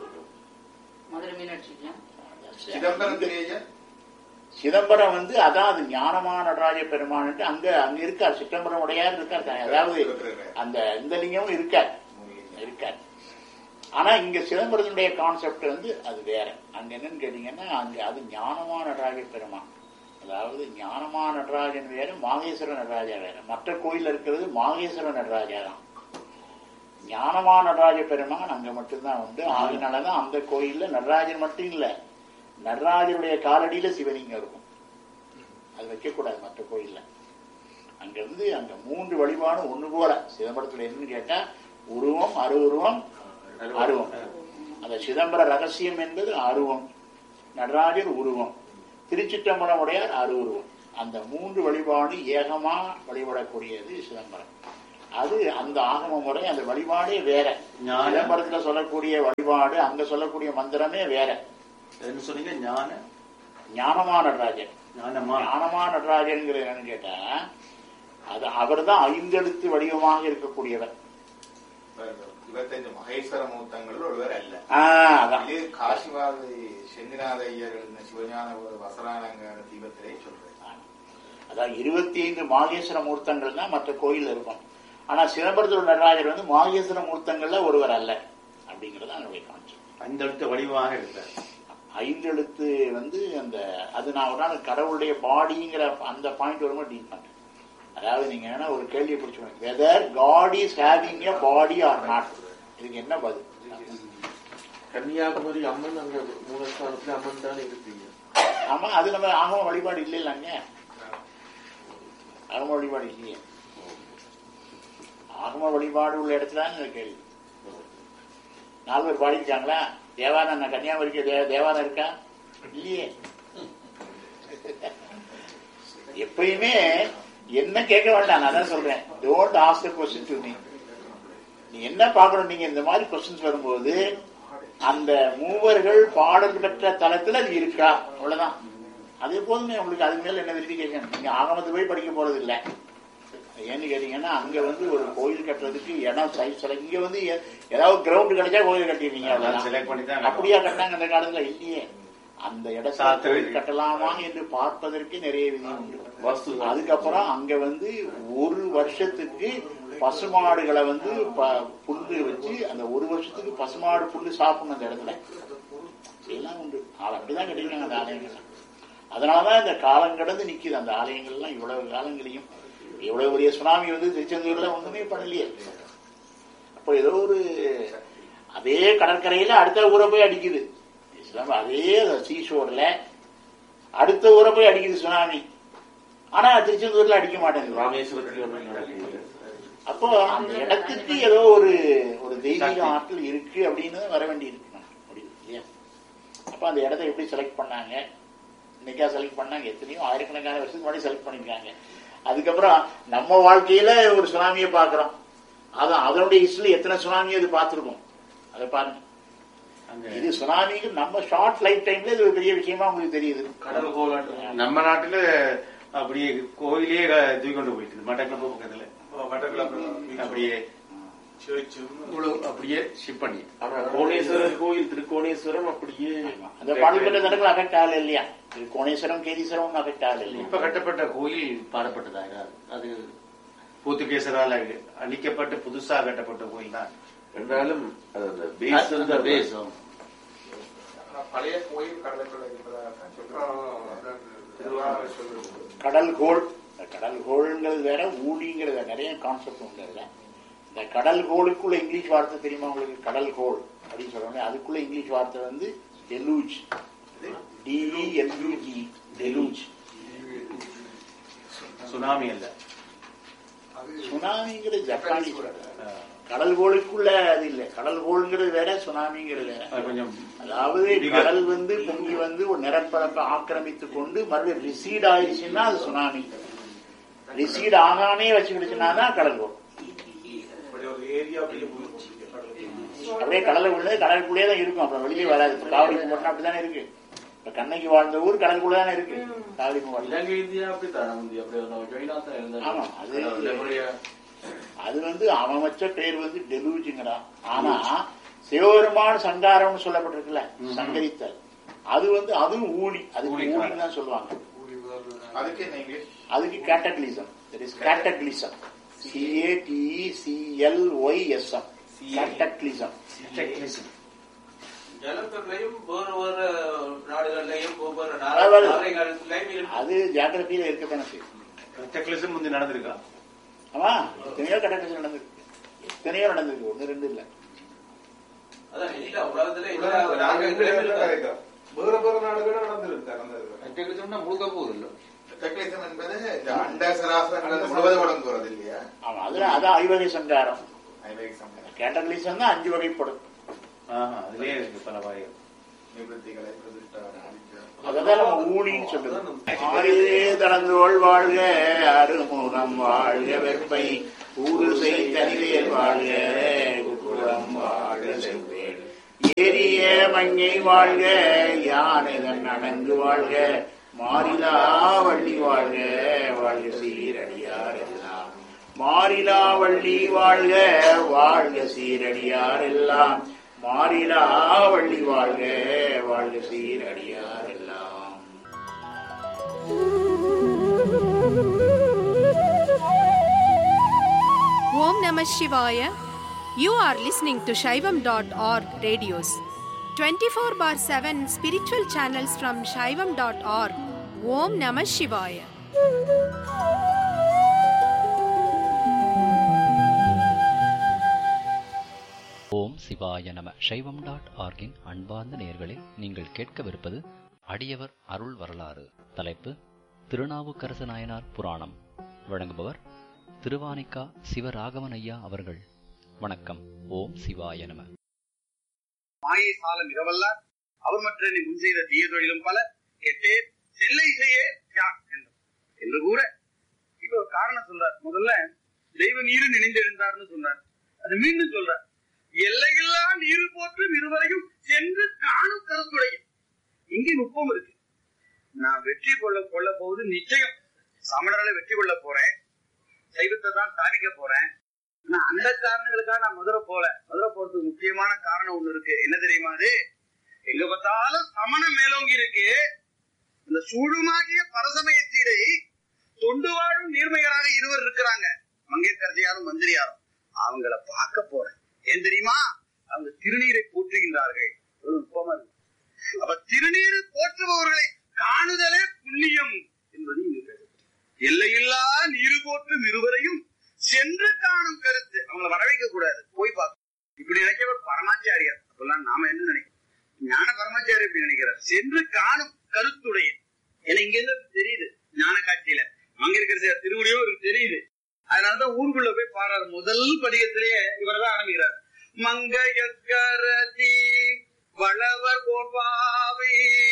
மதுரை மீனாட்சிக்கு சிதம்பரம் தெரிய சிதம்பரம் வந்து அதான் அது ஞானமான நடராஜ பெருமான்ட்டு அங்க அங்க இருக்கார் சிதம்பரம் உடையார் இருக்கார் தானே. அதாவது அந்த இந்த லிங்கமும் இருக்கார் இருக்கார் ஆனா இங்க சிதம்பரத்தினுடைய கான்செப்ட் வந்து அது வேற அங்க என்னன்னு கேட்டீங்கன்னா அங்க அது ஞானமான நடராஜ பெருமான் அதாவது ஞானமா நடராஜன் வேற மாகேஸ்வர நடராஜா வேற மற்ற கோயில்ல இருக்கிறது மாகேஸ்வர நடராஜா தான் ஞானமா நடராஜ பெருமான் அங்க மட்டும்தான் உண்டு அதனாலதான் அந்த கோயில்ல நடராஜன் மட்டும் இல்ல நடராஜனுடைய காலடியில சிவலிங்கம் இருக்கும் அது வைக்கக்கூடாது மற்ற கோயில்ல அங்க இருந்து அங்க மூன்று வழிபாடு ஒண்ணு போல சிதம்பரத்துல என்னன்னு கேட்டா உருவம் அருவுருவம் அருவம் அந்த சிதம்பர ரகசியம் என்பது அருவம் நடராஜர் உருவம் திருச்சிற்றம்பலம் உடையார் அருவுருவம் அந்த மூன்று வழிபாடு ஏகமா வழிபடக்கூடியது சிதம்பரம் அது அந்த ஆகம முறை அந்த வழிபாடே வேற ஞான- சிதம்பரத்துல சொல்லக்கூடிய வழிபாடு அங்க சொல்லக்கூடிய மந்திரமே வேற என்ன சொன்னீங்க ஞான ஞானமா நடராஜன் ஞானமா ஞானமா நடராஜன்கிற என்னன்னு கேட்டா அது அவர்தான் ஐந்தெழுத்து வடிவமாக இருக்கக்கூடியவர் இருபத்தஞ்சு மகேஸ்வர மூர்த்தங்கள் ஒருவர் அல்ல ஆ, அதான் இது காசிவாதி செந்திநாத ஐயர் எழுதின சிவஞான போத வசராலங்கார தீபத்திலே சொல்றேன் அதான் இருபத்தி ஐந்து மாகேஸ்வர மூர்த்தங்கள் தான் மற்ற கோயில் இருக்கும் ஆனா சிதம்பரத்தூர் நடராஜர் வந்து மாகேஸ்வர மூர்த்தங்கள்ல ஒருவர் அல்ல அப்படிங்கறது என்னுடைய கான்செப்ட் அந்த இடத்த வடிவமாக இருக்கார் ஐந்தெழுத்து வந்து அந்த அது நான் ஒரு நாள் கடவுளுடைய பாடிங்கிற அந்த பாயிண்ட் வரும்போது டீல் பண்றேன் அதாவது நீங்க என்ன ஒரு கேள்வியை பிடிச்சு whether God is having a body or not இதுக்கு என்ன பதில் கன்னியாகுமரி அம்மன் அங்க மூலஸ்தானத்துல அம்மன் தானே இருக்கீங்க ஆமா அது நம்ம ஆகம வழிபாடு இல்லை இல்லைங்க ஆகம வழிபாடு இல்லையே ஆகம வழிபாடு உள்ள இடத்துல இந்த கேள்வி நாலு பேர் பாடியிருக்காங்களா தேவாரம் நான் கன்னியாகுமரிக்கு தே- தேவாரம் இருக்கா இல்லையே எப்பயுமே என்ன கேட்க வேண்டாம் நான் தான் சொல்றேன் don't ask question to me நீ என்ன பார்க்கணும் நீங்க இந்த மாதிரி கொஸ்டின்ஸ் வரும்போது அந்த மூவர்கள் பாடல் பெற்ற தளத்துல அது இருக்கா அவ்வளவுதான் அது போதுமே உங்களுக்கு அதுக்கு மேல என்ன வெரிஃபிகேஷன் நீங்க ஆகமத்து போய் படிக்க போறது இல்ல ஏன்னு கேட்டீங்கன்னா அங்க வந்து ஒரு கோயில் கட்டுறதுக்கு இடம் சைஸ் இங்க வந்து எ- ஏதாவது கிரவுண்ட் கிடைச்சா கோயில் கட்டிடுறீங்க அதான் select பண்ணி தான் அவ்வளவுதான். அப்படியா கட்டினாங்க அந்த காலத்துல இல்லையே அந்த இடத்துல சாத்திர கோயில் விதி. கட்டலாமா என்று பார்ப்பதற்கு நிறைய விதி உண்டு வாஸ்து அதுக்கப்புறம் அங்க வந்து ஒரு வருஷத்துக்கு பசுமாடுகளை வந்து ப- புல்லு வச்சு அந்த ஒரு வருஷத்துக்கு பசுமாடு புல்லு சாப்பிடணும் அந்த இடத்துல எல்லாம் உண்டு அது அப்படிதான் கட்டிக்கிறாங்க அந்த ஆலயங்கள் அதனாலதான் இந்த காலம் கடந்து நிக்குது அந்த ஆலயங்கள்லாம் இவ்வளவு காலங்களையும் இவ்வளவு பெரிய சுனாமி வந்து திருச்செந்தூர்ல ஒண்ணுமே பண்ணலையே அப்போ ஏதோ ஒரு அதே கடற்கரையில அடுத்த ஊரை போய் அடிக்குது இஸ்லாம் அதே சீஷோர்ல அடுத்த ஊரை போய் அடிக்குது சுனாமி ஆனா திருச்செந்தூர்ல அடிக்க மாட்டேங்குது ராமேஸ்வரத்துல ஒண்ணும் நடக்கல அப்போ அந்த இடத்துக்கு ஏதோ ஒரு ஒரு தெய்வீக ஆற்றல் இருக்கு அப்படின்னு வர வேண்டி இருக்கு முடியுது இல்லையா அப்ப அந்த இடத்த எப்படி செலக்ட் பண்ணாங்க இன்னைக்கா செலக்ட் பண்ணாங்க எத்தனையோ ஆயிரக்கணக்கான வருஷத்துக்கு முன்னாடி செலக்ட் பண்ணிருக்காங்க அதுக்கப்புறம் நம்ம வாழ்க்கையில ஒரு சுனாமியை பாக்குறோம் அதான் அதனுடைய ஹிஸ்டரி எத்தனை சுனாமி அது பார்த்திருக்கோம் அதை பாருங்க அங்க இது சுனாமிக்கு நம்ம ஷார்ட் லைஃப் டைம்ல இது ஒரு பெரிய விஷயமா உங்களுக்கு தெரியுது கடல் கோலாட்டம் நம்ம நாட்டுல அப்படியே கோயிலே க- தூக்கி கொண்டு போயிட்டு மட்டக்களப்பு பக்கத்துல அப்படியே இவ்வளவு அப்படியே ஷிப் பண்ணி ஆனா கோணேஸ்வரர் கோயில் திருக்கோணேஸ்வரம் அப்படியே அந்த பாடல்பட்ட தடங்கள் அஃபெக்ட் ஆகல இல்லையா இது கோணேஸ்வரம் கேதீஸ்வரம் அஃபெக்ட் ஆகல இல்லையா இப்ப கட்டப்பட்ட கோயில் பாடப்பட்டதா அது? அது போர்த்துகேசரால அழிக்கப்பட்டு புதுசா கட்டப்பட்ட கோயில் தான் என்றாலும் அது அந்த பேஸ் வந்து அந்த base, ஆமா. பழைய கோயில் கடலுக்குள்ள இருப்பதாக சொல்றாங்க திருவாரூர் சொல்றது கடல் கோள் இந்த கடல் கோள்ங்கிறது வேற ஊழிங்கிறது வேற. நிறைய கான்செப்ட் உண்டு அதுல இந்த கடல் கோளுக்குள்ள இங்கிலீஷ் வார்த்தை தெரியுமா உங்களுக்கு கடல் கோள் அப்படின்னு சொல்றாங்க அதுக்குள்ள இங்கிலீஷ் வார்த்தை வந்து டெலூஜ் டிஇஎல்யூஜி டெலூஜ் சுனாமி அல்ல சுனாமிங்கிறது ஜப்பானீஸ் word. ஆ, கடல் கோளுக்குள்ள அது இல்ல கடல் கோள்ங்கிறது வேற சுனாமிங்கிறது வேற அது கொஞ்சம் அதாவது Bigger. கடல் வந்து பொங்கி வந்து ஒரு நிலப்பரப்பை ஆக்கிரமித்து கொண்டு மறுபடியும் ரிசீட் ஆயிடுச்சுன்னா அது சுனாமி ரிசீட் ஆகாமே வச்சுக்கிடுச்சுன்னா தான் கடல் கோள் அப்படியே கடலை உள்ள கடலுக்குள்ளே தான் இருக்கும் அப்புறம் வெளியே வராது இப்ப காவிரி மட்டும் அப்படிதானே இருக்கு இப்ப கண்ணைக்கு வாழ்ந்த ஊர் கடலுக்குள்ள தானே இருக்கு காவிரி வாழ்ந்த இலங்கை இந்தியா அப்படித்தான் முந்தி அப்படி ஒரு ஜொயினா தான் இருந்தாங்க ஆமா, அது- கடவுள முறையா அது வந்து அவன் வச்ச பேர் வந்து டெலூஜுங்கிறான் ஆனா சிவபெருமான் சங்காரம்னு சொல்லப்பட்டிருக்குல்ல சங்கரித்தல் அது வந்து அதுவும் ஊழி அதுக்கு ஊழிக்காரன். ஊழின்னு தான் சொல்லுவாங்க அதுக்கு என்ன இங்கிலீஷ் அதுக்கு கேட்டக்லிசம் தட் இஸ் கேட்டக்லிசம் சிஏடிஇசிஎல்ஒய்எஸ்எம் கேட்டக்லிசம் ஜலத்துறையும் வேறு வேறு நாடுகள்லையும் ஒவ்வொரு அதாவது- நாடுகள்லையும் இருக்கு அது ஜாகிரபியில இருக்கத்தானே செய்யும் டெக்லிசம் முந்தி நடந்திருக்கா ஆமா எத்தனையோ கேட்டக்லிசம் நடந்திருக்கு எத்தனையோ நடந்திருக்கு ஒண்ணு ரெண்டு இல்ல அதான் இல்ல உலகத்துல இல்ல நாங்க நாடுகள்லையும் இருக்கு. வேற வேற நாடுகளும் நடந்திருக்கு நடந்தது டெக்லிசம்னா முழுக்க போகுது இல்ல டெக்னிசம் என்பது இந்த அண்ட சராசரங்கள் முழுவதும் உடம்புறது இல்லையா ஆமா அதுல அதான் ஐவகை சங்காரம் ஐவேக சம்பளம் கேட்டக்லிசம் தான் அஞ்சு வகைப்படும் ஆஹா அதுலயே இருக்கு பல வகை நிவൃத்திகளை பிரதிஷ்டா அததான் நம்ம ஊழின்னு சொல்லுது ஆறிலே தளர்ந்தோள் வாழ்க அருமுகம் வாழ்க வெப்பை கூடுசை தனிவேல் வாழ்க குக்குளம் வாழ்க செவ்வேல் ஏரிய மங்கை வாழ்க யானைகள் நடந்து வாழ்க மாறிலா வள்ளி வாழ்க வாழ்க சீரடியார் எல்லாம் மாறிலா வள்ளி வாழ்க வாழ்க சீரடியார் எல்லாம் மாறிலா வள்ளி வாழ்க வாழ்க சீரடியார் எல்லாம் Om Namah Shivaya. You are listening to Shaivam.org radios. 24 bar 7 spiritual channels from Shaivam.org. Om Namah Shivaya. ஓம் சிவாய நம சைவம் டாட் ஆர்கின் அன்பார்ந்த நேயர்களே நீங்கள் கேட்கவிருப்பது அடியவர் அருள் வரலாறு தலைப்பு திருநாவுக்கரசு நாயனார் புராணம் வழங்குபவர் திருவானிக்கா சிவராகவன் ஐயா அவர்கள் வணக்கம் ஓம் சிவாய நம மாயை சாலம் இரவல்லார் அவர் மற்ற நீ முன் செய்த தீய தொழிலும் பல கெட்டே செல்லை செய்ய யார் என்றார். என்று கூற இப்ப ஒரு காரணம் சொல்றார் முதல்ல தெய்வ நீரு நினைந்திருந்தார்னு சொன்னார் அது மீண்டும் சொல்றார் எல்லையில்லா நீரு போற்றும் இருவரையும் சென்று காணும் கருத்துடைய இங்கே நுட்பம் இருக்கு நான் வெற்றி கொள்ள கொள்ள போவது நிச்சயம் சமணர்களை வெற்றி கொள்ள போறேன் சைவத்தை தான் சாதிக்க போறேன் ஆனா அந்த காரணங்களுக்காக நான் மதுரை போல மதுரை போறதுக்கு முக்கியமான காரணம் ஒண்ணு இருக்கு என்ன தெரியுமா அது எங்க பார்த்தாலும் சமணம் மேலோங்கி இருக்கு இந்த சூடுமாகிய பரசமயத்தீரை தொண்டு வாழும் நீர்மையராக இருவர் இருக்கிறாங்க மங்கையர்கரசியாரும் மந்திரியாரும் அவங்கள பார்க்க போறேன் ஏன் தெரியுமா அவங்க திருநீரை போற்றுகின்றார்கள் ஒரு நுட்பமா இருக்கு அப்ப திருநீர் போற்றுபவர்களை காணுதலே புண்ணியம் என்பது இங்கு பேசப்படுகிறது. எல்லையில்லா நீரு போற்றும் இருவரையும் சென்று காணும் கருத்து அவங்கள வர வைக்க கூடாது போய் பார்க்கணும் இப்படி நினைக்கிறவர் பரமாச்சாரியார் அப்பெல்லாம் நாம என்ன நினைக்கிறோம் ஞான பரமாச்சாரி இப்படி நினைக்கிறார் சென்று காணும் கருத்துடைய ஏன்னா இங்க இருந்து தெரியுது ஞான காட்சியில அங்க இருக்கிற திருவுடையோ இவருக்கு தெரியுது அதனாலதான் ஊருக்குள்ள போய் பாடுறாரு முதல் படிகத்திலேயே இவர் தான் ஆரம்பிக்கிறார் மங்கையக்கரதி வளவர் கோபாவை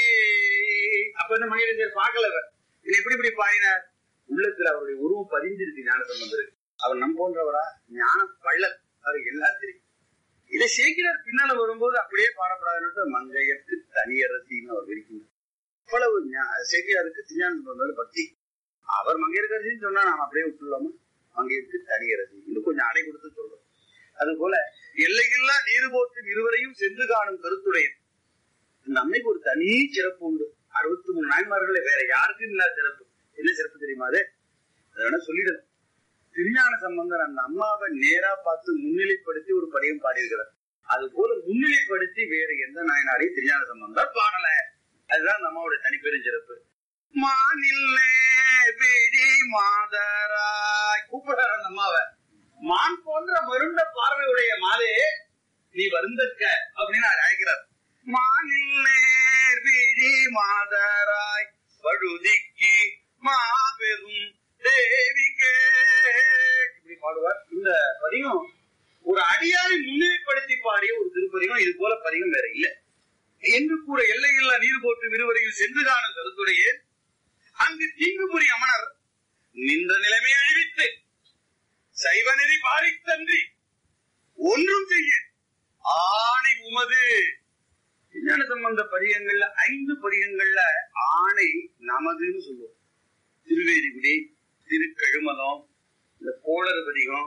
அப்ப இந்த மங்கையர் பார்க்கல இவர் இது எப்படி இப்படி பாடினார் உள்ளத்துல அவருடைய உருவம் பதிஞ்சிருக்கு ஞான சம்பந்தருக்கு அவர் நம் போன்றவரா ஞான வள்ளல் அவர் எல்லாம் தெரியும் இதை சேர்க்கிறார் பின்னால வரும்போது அப்படியே பாடப்படாதுன்னு மங்கையருக்கு தனியரசின்னு அவர் விரிக்கின்றார் அவ்வளவு சேக்கியாருக்கு திருஞான சம்பந்தர் பக்தி அவர் மங்கையர்கரசின்னு சொன்னா நாம் அப்படியே விட்டுலாமா மங்கையருக்கு தனியரசி இன்னும் கொஞ்சம் அடை கொடுத்து சொல்றோம் அது போல எல்லையில்லா நீரு போற்றும் இருவரையும் சென்று காணும் கருத்துடைய இந்த அம்மைக்கு ஒரு தனி சிறப்பு உண்டு அறுபத்தி மூணு நாய்மார்கள வேற யாருக்கும் இல்லாத சிறப்பு என்ன சிறப்பு தெரியுமா அது அதை வேணா சொல்லிடணும் திருஞான சம்பந்தர் அந்த அம்மாவை நேரா பார்த்து முன்னிலைப்படுத்தி ஒரு படியம் பாடியிருக்கிறார் அது போல முன்னிலைப்படுத்தி வேற எந்த நாயனாரையும் திருஞான சம்பந்தர் பாடல அதுதான் அந்த அம்மாவோட தனிப்பெரும் சிறப்பு மானில்லே விழி மாதராய் கூப்பிடுறார் அந்த அம்மாவை மான் போன்ற மருண்ட பார்வையுடைய மாலே நீ வருந்தற்க அப்படின்னு அவர் அழைக்கிறார் மானில்லே விழி மாதராய் பழுதிக்கு மாபெரும் தேவிகே இப்படி பாடுவார் இந்த பதிகம் ஒரு அடியாரை முன்னிலைப்படுத்தி பாடிய ஒரு திருப்பதிகம் இது போல பதிகம் வேற இல்லை என்று கூற எல்லையில்லா நீர் போட்டு இருவரையில் சென்று காணும் கருத்துடைய அங்கு தீங்குபுரி அமனர் நின்ற நிலைமை அழிவித்து சைவ நெறி பாரித்தன்றி ஒன்றும் செய்ய ஆணை உமது விஞ்ஞான சம்பந்த பதிகங்கள்ல ஐந்து பதிகங்கள்ல ஆணை நமதுன்னு சொல்லுவோம் திருவேதிகுடி திருக்கழுமலம் இந்த கோளறு பதிகம்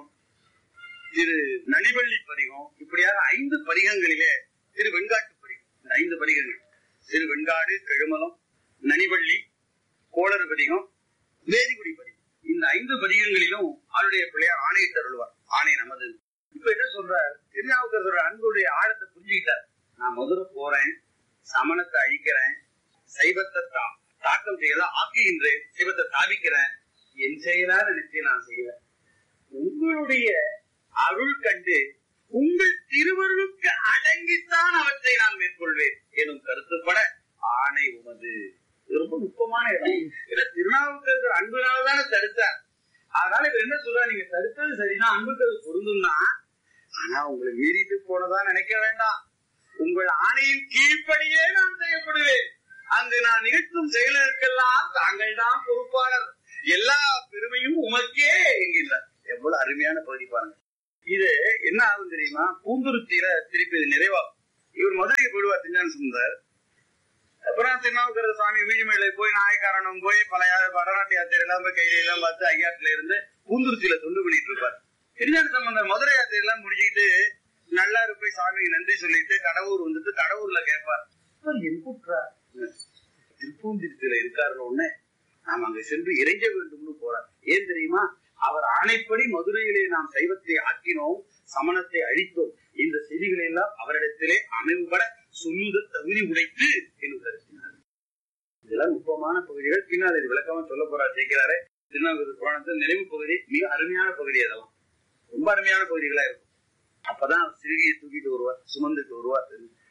திரு நனிவள்ளி பதிகம் இப்படியாக ஐந்து பதிகங்களிலே திரு வெண்காட்டு பதிகம் இந்த ஐந்து பதிகங்கள் திரு வெண்காடு கழுமலம் நனிவள்ளி கோளறு பதிகம் வேதிகுடி பதிகம் இந்த ஐந்து பதிகங்களிலும் ஆளுடைய பிள்ளையார் ஆணையிட்டு அருள்வார் ஆணை நமது இப்ப என்ன சொல்றார் திருநாவுக்கரசோட அன்புடைய ஆழத்தை புரிஞ்சுக்கிட்டார் நான் மதுரை போறேன் சமணத்தை அழிக்கிறேன் சைவத்தை தா- தாக்கம் செய்யலாம் ஆக்குகின்றேன் சைவத்தை தாவிக்கிறேன் என் செயலால் நினைச்சு நான் செய்வேன் உங்களுடைய அருள் கண்டு உங்கள் திருவருளுக்கு அடங்கித்தான் அவற்றை நான் மேற்கொள்வேன் எனும் கருத்துப்பட ஆணை உமது இது ரொம்ப நுட்பமான இடம் ஏன்னா திருநாவுக்கரசர் அன்புனாலதானே தடுத்தார் அதனால இவர் என்ன சொல்றாரு நீங்க தடுத்தது சரிதான் அன்புக்கு அது பொருந்தும் தான் ஆனா உங்களை மீறிட்டு போனதா நினைக்க வேண்டாம் உங்கள் ஆணையின் கீழ்ப்படியே நான் செய்யப்படுவேன் அங்கு நான் நிகழ்த்தும் செயல்களுக்கெல்லாம் தாங்கள் தான் பொறுப்பாளர் எல்லா பெருமையும் உமக்கே என்கின்றார் எவ்வளவு அருமையான பகுதி பாருங்க இது என்ன ஆகும் தெரியுமா பூந்துருத்தியில திருப்பி இது நிறைவாகும் இவர் மதுரைக்கு போயிடுவார் திருஞான சுந்தர் அப்புறம் திருநாவுக்கர சுவாமி வீழ்மேலை போய் நாயக்காரனும் போய் பல யா- வடநாட்டு யாத்திரை எல்லாம் போய் கையில எல்லாம் பார்த்து ஐயாட்டுல இருந்து பூந்துருத்தியில தொண்டு பண்ணிட்டு இருப்பார் திருஞான சம்பந்தர் மதுரை யாத்திரை எல்லாம் முடிச்சுக்கிட்டு நல்லாரு போய் சாமிக்கு நன்றி சொல்லிட்டு கடவுர் வந்துட்டு கடவுர்ல கேட்பார் "அவர் என் கூட்டுறா திருப்பூந்திருத்தில இருக்காருன்னு உடனே நாம் அங்க சென்று இறைஞ்ச வேண்டும்னு போறார் ஏன் தெரியுமா அவர் ஆணைப்படி மதுரையிலே நாம் சைவத்தை ஆக்கினோம் சமணத்தை அழித்தோம் இந்த செய்திகளை எல்லாம் அவரிடத்திலே அமைவுபட சொல்லுத தகுதி உடைத்து என்று கருத்தினார் இதெல்லாம் நுட்பமான பகுதிகள் பின்னால் இது விளக்கமா சொல்ல போறார் ஜெயிக்கிறாரே திருநாவுக்கரசு புராணத்தில் நிறைவு பகுதி மிக அருமையான பகுதி அதெல்லாம் ரொம்ப அருமையான பகுதிகளா இருக்கும் அப்பதான் அவர் சிறுகையை தூக்கிட்டு வருவார் சுமந்துட்டு வருவார்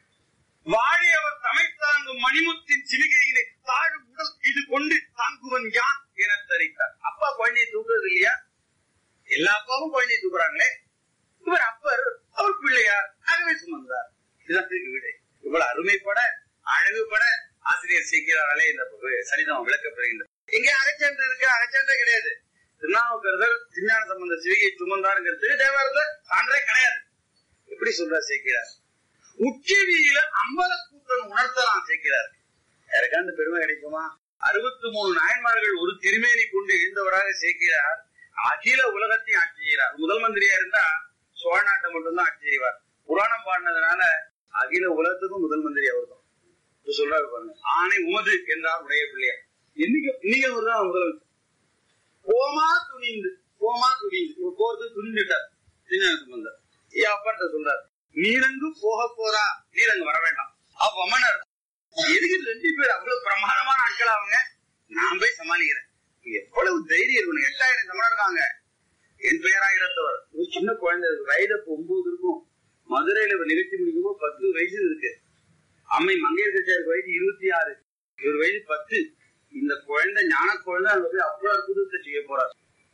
வாழி அவர் தமை தாங்கும் மணிமுத்தின் சிவிகையிலே தாழ் உடல் இது கொண்டு தாங்குவன் யான் என தரித்தார் அப்பா குழந்தையை தூக்குறது இல்லையா எல்லா அப்பாவும் குழந்தையை தூக்குறாங்களே இவர் அப்பர் அவர் பிள்ளையார் ஆகவே சுமந்தார் இதுதான் இதுக்கு விடை இவ்வளவு அருமைப்பட அழகுபட ஆசிரியர் சீக்கிராலே இந்த பகு- சரிதம் விளக்கப்படுகின்றது இங்கே அகச்சன்று இருக்கு அகச்சன்றே கிடையாது திருநாவுக்கரசர் திருஞான சம்பந்த சிவிகை சுமந்தாருங்கிறது தேவாரத்துல சான்றே கிடையாது எப்படி சொல்றார் சேர்க்கிறார் உச்சிவியில அம்பலக்கூட்டம் உணர்த்தலாம் சேர்க்கிறார் யாருக்காண்டு பெருமை கிடைக்குமா அறுபத்தி மூணு நாயன்மார்கள் ஒரு திருமேனி கொண்டு எழுந்தவராக சேர்க்கிறார் அகில உலகத்தையும் ஆட்சி செய்கிறார் முதல் மந்திரியா இருந்தா சோழ நாட்டை மட்டும்தான் ஆட்சி செய்வார் புராணம் பாடினதுனால அகில உலகத்துக்கும் முதல் மந்திரி அவர் தான் சொல்றாரு பாருங்க ஆணை உமது என்றார் உடைய பிள்ளையார் இன்னைக்கு இன்னைக்கு அவர் தான் முதலமைச்சர் போமா துணிந்து போமா துணிந்து இவர் போறது துணிந்துட்டார் திருஞான சம்பந்தர் ஏன் அப்பாட்ட சொல்றாரு நீரங்கு போக போறா நீரங்கு வர வேண்டாம் அப்ப அம்மனர் எதுக்கு ரெண்டு பேர் அவ்வளவு பிரமாதமான ஆட்கள் அவங்க நான் போய் சமாளிக்கிறேன் எவ்வளவு தைரியம் இருக்கணும் எட்டாயிரம் சமணம் இருக்காங்க என் பெயராயிரத்தவர் ஒரு சின்ன குழந்தை இருக்கு. வயது அப்ப ஒன்பது இருக்கும் மதுரையில ஒரு நிகழ்ச்சி முடிக்கும் போது பத்து வயசு இருக்கு அம்மை மங்கையர்கட்சியாருக்கு வயது இருபத்தி ஆறு இவர் வயது பத்து இந்த குழந்தை ஞான குழந்தை அங்க போய் அவ்வளவு அற்புதத்தை செய்ய போறார்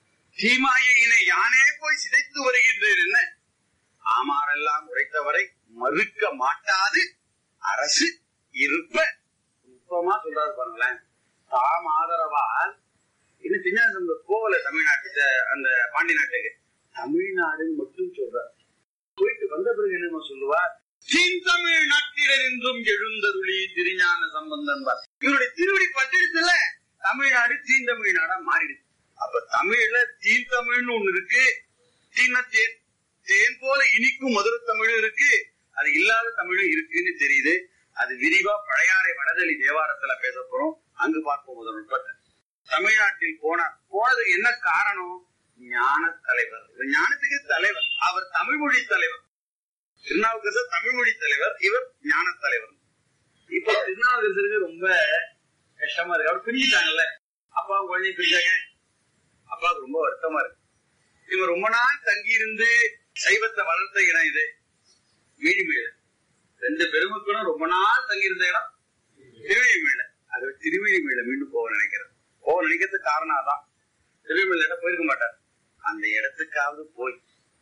தீமாயினை யானே போய் சிதைத்து வருகின்றேன் என்ன ஆமாரெல்லாம் உரைத்தவரை மறுக்க மாட்டாது அரசு இருப்ப நுட்பமா சொல்றாரு பாருங்களேன் தாம் ஆதரவால் இன்னும் சின்ன போகல தமிழ்நாட்டு அந்த பாண்டி நாட்டுக்கு தமிழ்நாடுன்னு மட்டும் சொல்றார் போயிட்டு வந்த பிறகு என்னமா சொல்லுவார் தீந்தமிழ் நாட்டிலிருந்தும் எழுந்தருளி திருஞான சம்பந்தன் இவருடைய திருவடி பட்டிருத்துல தமிழ்நாடு தீந்தமிழ் நாடா மாறிடுச்சு அப்ப தமிழ்ல தீந்தமிழ்னு ஒண்ணு இருக்கு தீன தேன் தேன் போல இனிக்கும் மதுர தமிழும் இருக்கு அது இல்லாத தமிழும் இருக்குன்னு தெரியுது அது விரிவா பழையாறை வடதளி தேவாரத்துல பேச போறோம் அங்கு பார்ப்போம் முதல் நுட்பத்தை தமிழ்நாட்டில் போனார் போனதுக்கு என்ன காரணம் ஞான தலைவர் இவர் ஞானத்துக்கு தலைவர் அவர் தமிழ் மொழி தலைவர் திருநாவுக்கரசர் தமிழ் மொழி தலைவர் இவர் ஞான தலைவர் இப்ப திருநாவுக்கரசருக்கு ரொம்ப கஷ்டமா இருக்கு அவர் பிரிஞ்சுட்டாங்கல்ல அப்பா குழந்தை பிரிஞ்சாங்க அப்பாவுக்கு ரொம்ப வருத்தமா இருக்கு இவர் ரொம்ப நாள் தங்கி இருந்து சைவத்தை வளர்த்த இடம் இது வீடிமேல ரெண்டு பெருமக்களும் ரொம்ப நாள் தங்கி இருந்த இடம் திருவழிமேல அது திருவழிமேல மீண்டும் போக நினைக்கிறேன் போக நினைக்கிறதுக்கு காரணம் அதான் திருவழிமேல இடம் போயிருக்க மாட்டார் அந்த இடத்துக்காவது போய்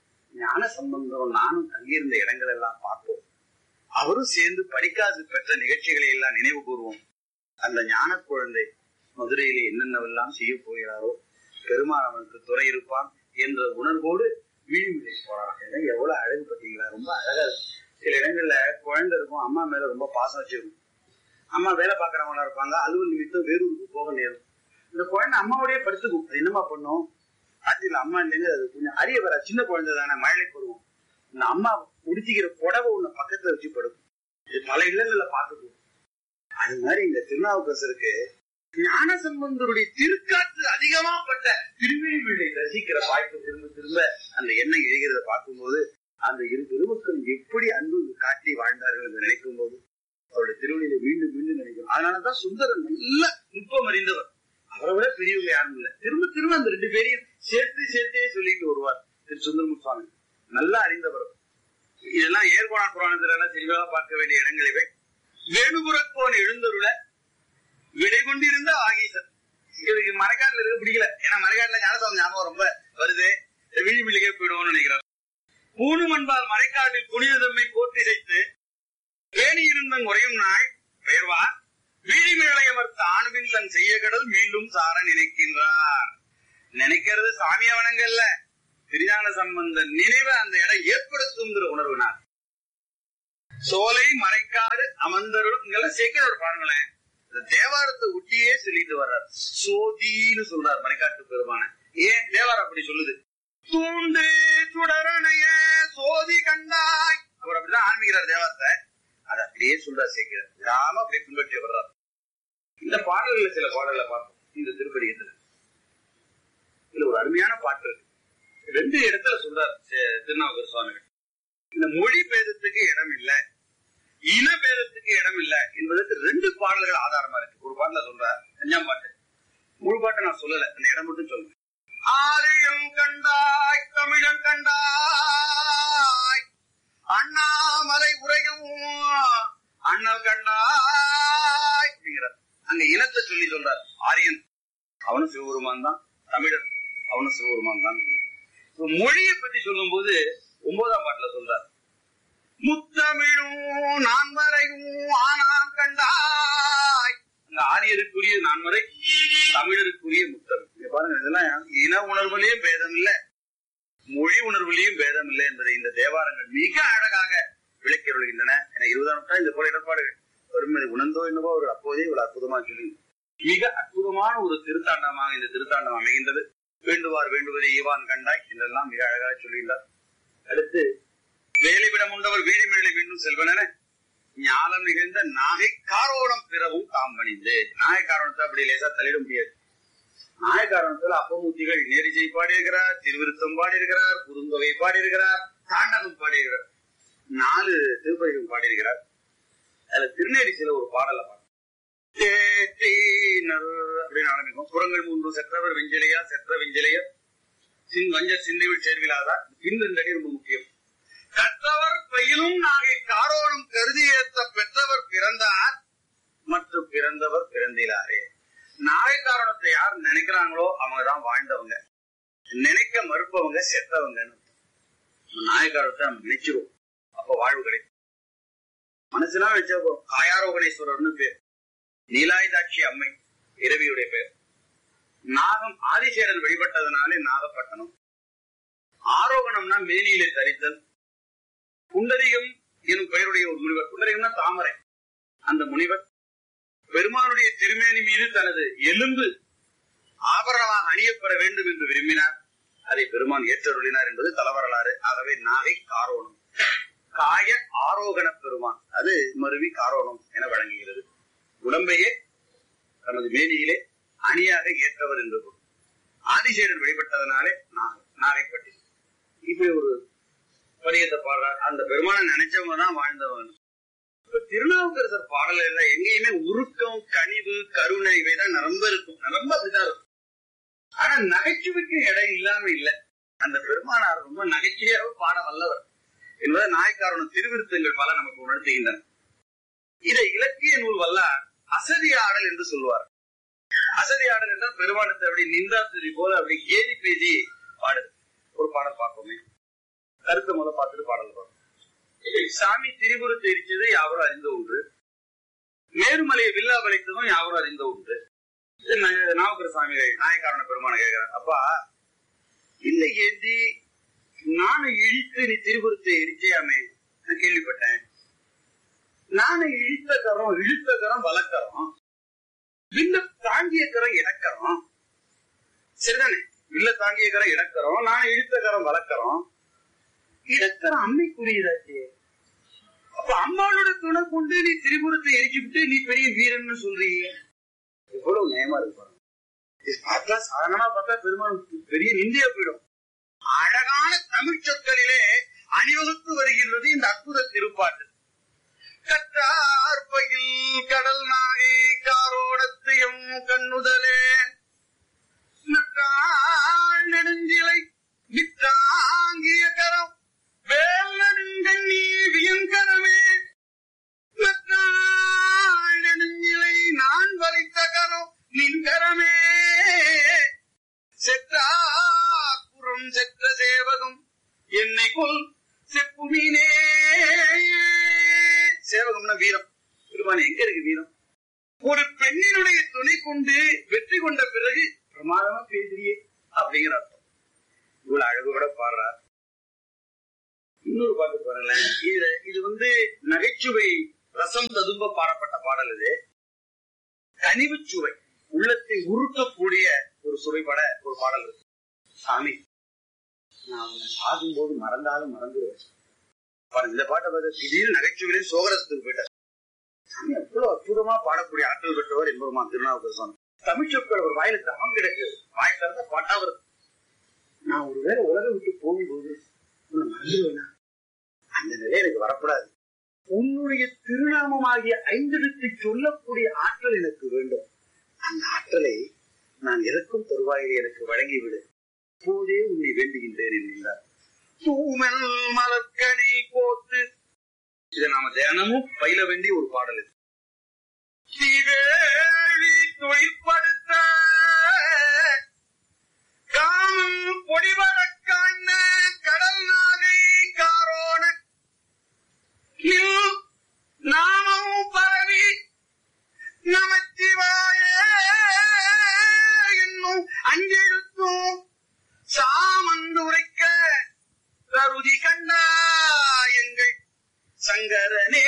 ஞான சம்பந்தம் நானும் தங்கியிருந்த இடங்கள் எல்லாம் பார்ப்போம் அவரும் சேர்ந்து படிக்காது பெற்ற நிகழ்ச்சிகளை எல்லாம் நினைவு கூறுவோம் அந்த ஞான குழந்தை மதுரையில என்னென்னவெல்லாம் செய்ய போகிறாரோ பெருமான் அவனுக்கு துறை இருப்பான் என்ற உணர்வோடு விழிமிழை போறான் இடம் எவ்வளவு அழகு பார்த்தீங்களா ரொம்ப அழகா இருக்கு சில இடங்கள்ல குழந்தை இருக்கும் அம்மா மேல ரொம்ப பாசம் வச்சிருக்கும் அம்மா வேலை பாக்குறவங்களா இருப்பாங்க அலுவல் நிமித்தம் வேறூருக்கு போக நேரும் இந்த குழந்தை அம்மாவோடய படுத்துக்கும் அது என்னமா பண்ணும் ஆட்சியில் அம்மா இல்லைன்னு அது கொஞ்சம் அரிய வர சின்ன குழந்தை தானே மழை பருவம் இந்த அம்மா உடுத்திக்கிற புடவை ஒண்ணு பக்கத்துல வச்சு படுக்கும் இது பல இல்லங்கள்ல பார்க்க அது மாதிரி இந்த திருநாவுக்கரசருக்கு ஞான சம்பந்தருடைய திருக்காற்று அதிகமா பட்ட திருவிழிவிழை ரசிக்கிற வாய்ப்பு திரும்ப திரும்ப அந்த எண்ணம் எழுகிறத பார்க்கும்போது அந்த இரு பெருமக்கள் எப்படி அன்பு காட்டி வாழ்ந்தார்கள் என்று நினைக்கும் போது அவருடைய திருவள்ளியில மீண்டும் மீண்டும் நினைக்கும் அதனாலதான் சுந்தரன் நல்ல நுட்பம் அறிந்தவர் அவரை விட பெரியவங்க யாரும் இல்ல திரும்ப திரும்ப அந்த ரெண்டு பேரையும் சேர்த்து சேர்த்தே சொல்லிட்டு வருவார் திரு சுந்தரமு சுவாமி நல்லா அறிந்தவர் இதெல்லாம் ஏர்கோணார் புராணத்துல எல்லாம் தெளிவாக பார்க்க வேண்டிய இடங்கள் இவை வேணுபுரக்கோன் எழுந்தருள விடை கொண்டிருந்த ஆகீசன் இவருக்கு மரக்காட்டுல இருக்க பிடிக்கல ஏன்னா மரக்காட்டுல ஞானசாமி ஞாபகம் ரொம்ப வருது விழி விழிக்கே போயிடுவோம்னு நினைக்கிறார் பூணுமன்பால் மறைக்காட்டில் புனிதம்மை போற்றி செய்து வேணி இருந்தங் உறையும் நாள் பெயர்வார் வீழிமிழையவர் தானுவின் தன் செய்ய கடல் மீண்டும் சார நினைக்கின்றார் நினைக்கிறது சாமிய வணங்கல்ல திருஞான சம்பந்த நினைவை அந்த இடம் ஏற்படுத்துங்கிற உணர்வுனார் சோலை மறைக்காடு அமர்ந்தருள் இங்கெல்லாம் சேர்க்கிறவர் பாருங்களேன் இந்த தேவாரத்தை ஒட்டியே சொல்லிட்டு வர்றார் சோதின்னு சொல்றார் மறைக்காட்டு பெருமான ஏன் தேவாரம் அப்படி சொல்லுது தூண்டு சுடரணைய சோதி கண்டாய் அவர் அப்படிதான் ஆரம்பிக்கிறார் தேவாரத்தை அதை அப்படியே சொல்றார் சேர்க்கிறார் விடாம அப்படியே பின்பற்றி வர்றார் இந்த பாடல்கள் சில பாடல்களை பார்ப்போம் இந்த திருப்பதிகத்துல இதுல ஒரு அருமையான பாட்டு இருக்கு ரெண்டு இடத்துல சொல்றார் சே- திருநாவுக்கர் சுவாமிகள் இந்த மொழி பேதத்துக்கு இடம் இல்ல இன பேதத்துக்கு இடம் இல்ல என்பதற்கு ரெண்டு பாடல்கள் ஆதாரமா இருக்கு ஒரு பாட்டுல சொல்றார் அஞ்சாம் பாட்டு முழு பாட்டை நான் சொல்லல அந்த இடம் மட்டும் சொல்றேன் ஆரியம் கண்டாய் தமிழன் கண்டாய் அண்ணாமலை உரையும் அண்ணல் கண்டாய் அப்படிங்கிறார் அங்க இனத்தை சொல்லி சொல்றார் ஆரியன் அவனும் சிவபெருமான் தான் தமிழன் அவனும் சிவபெருமான் தான் இப்ப மொழியை பத்தி சொல்லும் போது ஒன்பதாம் பாட்டுல சொல்றார் முத்தமிழும் நான்மறையும் ஆனாம் கண்டாய் அந்த ஆரியருக்குரிய நான்மறை தமிழருக்குரிய முத்தமிழ் இங்க பாருங்க இதெல்லாம் இன உணர்வுலயும் பேதம் இல்ல மொழி உணர்வுலயும் பேதம் இல்லை என்பதை இந்த தேவாரங்கள் மிக அழகாக விளக்கி வருகின்றன என இருபதாம் நூற்றாண்டு இந்த போல இடர்பாடுகள் வறுமை உணர்ந்தோ என்னவோ அவர் அப்போதே இவ்வளவு அற்புதமா சொல்லி மிக அற்புதமான ஒரு திருத்தாண்டமாக இந்த திருத்தாண்டம் அமைகின்றது வேண்டுவார் வேண்டுவதை ஈவான் கண்டாய் என்றெல்லாம் மிக அழகாக சொல்லியுள்ளார் அடுத்து வேலைவிடம் உண்டவர் வீடு மேலே மீண்டும் செல்வன ஞானம் நிகழ்ந்த நாகை காரோணம் பிறவும் தாம் பணிந்து நாகை காரணத்தை அப்படி லேசா தள்ளிட முடியாது நாகை காரணத்துல அப்பமூர்த்திகள் நேரிசை பாடியிருக்கிறார் திருவிருத்தம் பாடியிருக்கிறார் குறுந்தொகை பாடியிருக்கிறார் தாண்டகம் பாடியிருக்கிறார் நாலு திருப்பதிகம் பாடியிருக்கிறார் அதுல திருநேரிசையில ஒரு பாடல பாடு தேற்றினர் அப்படின்னு ஆரம்பிக்கும் புறங்கள் மூன்று செற்றவர் வெஞ்சலையா செற்ற வெஞ்சலையா சின் வஞ்ச சிந்தைவில் சேர்விலாதா பின்னந்தடி ரொம்ப முக்கியம் கற்றவர் பயிலும் நாகை காரோடும் கருதி ஏத்த பெற்றவர் பிறந்தார் மற்றும் பிறந்தவர் பிறந்திலாரே நாகை காரணத்தை யார் நினைக்கிறாங்களோ அவங்க தான் வாழ்ந்தவங்க நினைக்க மறுப்பவங்க செத்தவங்கன்னு நாகை காரணத்தை நம்ம நினைச்சிருவோம் அப்ப வாழ்வு கிடைக்கும் மனசுனா வச்சா போதும் காயாரோகணேஸ்வரர்னு பேர் நீலாயுதாட்சி அம்மை இரவியுடைய பேர் நாகம் ஆதிசேரன் வழிபட்டதனாலே நாகப்பட்டினம் ஆரோகணம்னா மேனியிலே தரித்தல் புண்டரிகம் எனும் பெயருடைய ஒரு முனிவர் புண்டரிகம்னா தாமரை அந்த முனிவர் பெருமானுடைய திருமேனி மீது தனது எலும்பு ஆபரணமாக அணியப்பட வேண்டும் என்று விரும்பினார் அதை பெருமான் ஏற்றருளினார் என்பது தலவரலாறு ஆகவே நாகை காரோணம் காய ஆரோகண பெருமான் அது மருவி காரோணம் என வழங்குகிறது உடம்பையே தனது மேனியிலே அணியாக ஏற்றவர் என்று பொருள் ஆதிசேரன் வழிபட்டதனாலே நாகை நாகைப்பட்டி இப்படி ஒரு பதியத்தை பாடுறார் அந்த பெருமானை நினைச்சவங்க தான் வாழ்ந்தவங்க இப்ப திருநாவுக்கரசர் பாடல எல்லாம் எங்கேயுமே உருக்கம் கனிவு கருணை இவைதான் நிரம்ப இருக்கும் நிரம்ப அப்படிதான் இருக்கும் ஆனா நகைச்சுவைக்கு இடம் இல்லாம இல்ல அந்த பெருமானார் ரொம்ப நகைச்சுவையாக பாட வல்லவர் என்பதை நாயக்காரனும் திருவிருத்தங்கள் பல நமக்கு உணர்த்துகின்றன இதை இலக்கிய நூல் வல்லார் அசதி ஆடல் என்று சொல்வார் அசதி ஆடல் என்றால் பெருமானத்தை அப்படி நிந்தாத்துதி போல அப்படி கேலி பேசி பாடுது ஒரு பாடல் பார்ப்போமே கருத்தை முதல் பார்த்துட்டு பாடல் பார்ப்போம் சாமி திரிபுரத்தை எரிச்சது யாவரும் அறிந்த ஒன்று மேருமலையை வில்லா வளைத்ததும் யாவரும் அறிந்த ஒன்று இது நா- நாவுக்கர சாமிகள் நாயக்காரன பெருமான கேட்கிறார் அப்பா இல்ல ஏந்தி நானும் இழித்து நீ திரிபுரத்தை எரிச்சியாமே நான் கேள்விப்பட்டேன் நானும் இழித்த கரம் இழுத்த கரம் வளர்க்கறோம் வில்ல தாங்கிய கரம் இடக்கறோம் சரிதானே வில்ல தாங்கிய கரம் இடக்கறோம் நானும் இழுத்த கரம் வளர்க்கறோம் இடக்கரம் அம்மைக்குரியதாச்சே அப்ப அம்மாவோட துணை கொண்டு நீ திரிபுரத்தை எரிச்சுவிட்டு நீ பெரிய வீரன்னு சொல்றீங்க எவ்வளவு நேயமா இருக்கு பாருங்க. இது பார்த்தா சாதாரணமா பார்த்தா பெருமாள் பெரிய நிந்தையா போயிடும் அழகான தமிழ் சொற்களிலே அணிவகுத்து வருகின்றது இந்த அற்புத திருப்பாட்டு கற்றார்பையில் கடல் நாகை காரோடத்து எம் கண்ணுதலே நட்டாள் நெடுஞ்சிலை வித்தாங்கிய கரம் வேல் நடுங்கண்ணி வியங்கரமே நட்டாள் நெடுஞ்சிலை நான் வலித்த கரம் நின்கரமே செற்றாக்குறம் செற்ற சேவகம் என்னை கொல் செப்புமீனே சேவகம்னா வீரம் பெருமானே எங்க இருக்கு வீரம் ஒரு பெண்ணினுடைய துணை கொண்டு வெற்றி கொண்ட பிறகு பிரமாதமா பேசுறியே அப்படிங்கிற அர்த்தம் இவ்வளவு அழகு கூட பாடுறார் இன்னொரு பாட்டு பாருங்களேன் இது இது வந்து நகைச்சுவை ரசம் ததும்ப பாடப்பட்ட பாடல் இது கனிவுச் சுவை உள்ளத்தை உருக்கக்கூடிய ஒரு சுவைப்பட ஒரு பாடல் இருக்கு சாமி நான் உன்னை சாகும்போது மறந்தாலும் மறந்துடுவேன் பாருங்க இந்த பாட்டை பார்த்து திடீர்னு நகைச்சுவையிலே சோகரசத்துக்கு போயிட்டார் சாமி அவ்வளவு அற்புதமா பாடக்கூடிய ஆற்றல் பெற்றவர் என்பருமா திருநாவுக்கர் சுவாமி தமிழ் சொற்கள் ஒரு வாயில தவம் கிடக்கு வாய் திறந்த பாட்டா வருது நான் ஒருவேளை உலகம் விட்டு போகும்போது உன்னை மறந்துடுவேனா அந்த நிலை எனக்கு வரக்கூடாது உன்னுடைய திருநாமமாகிய ஐந்தெழுத்தை சொல்லக்கூடிய ஆற்றல் எனக்கு வேண்டும் அந்த ஆற்றலை நான் இறக்கும் தருவாயிலே எனக்கு வழங்கிவிடு இப்போதே உன்னை வேண்டுகின்றேன் என்கிறார் தூமல் மலர்கனி கோத்து இதை நாம தினமும் பயில வேண்டிய ஒரு பாடல் இது திவேலி தொழிற்படுத்த காமம் பொடிவடக்கான கடல் நாகை காரோன நில் நாமம் பரவி நமச்சிவாய என்னும் அஞ்செழுத்தும் சாமந்துரைக்க கருதி கண்டா எங்கள் சங்கரனே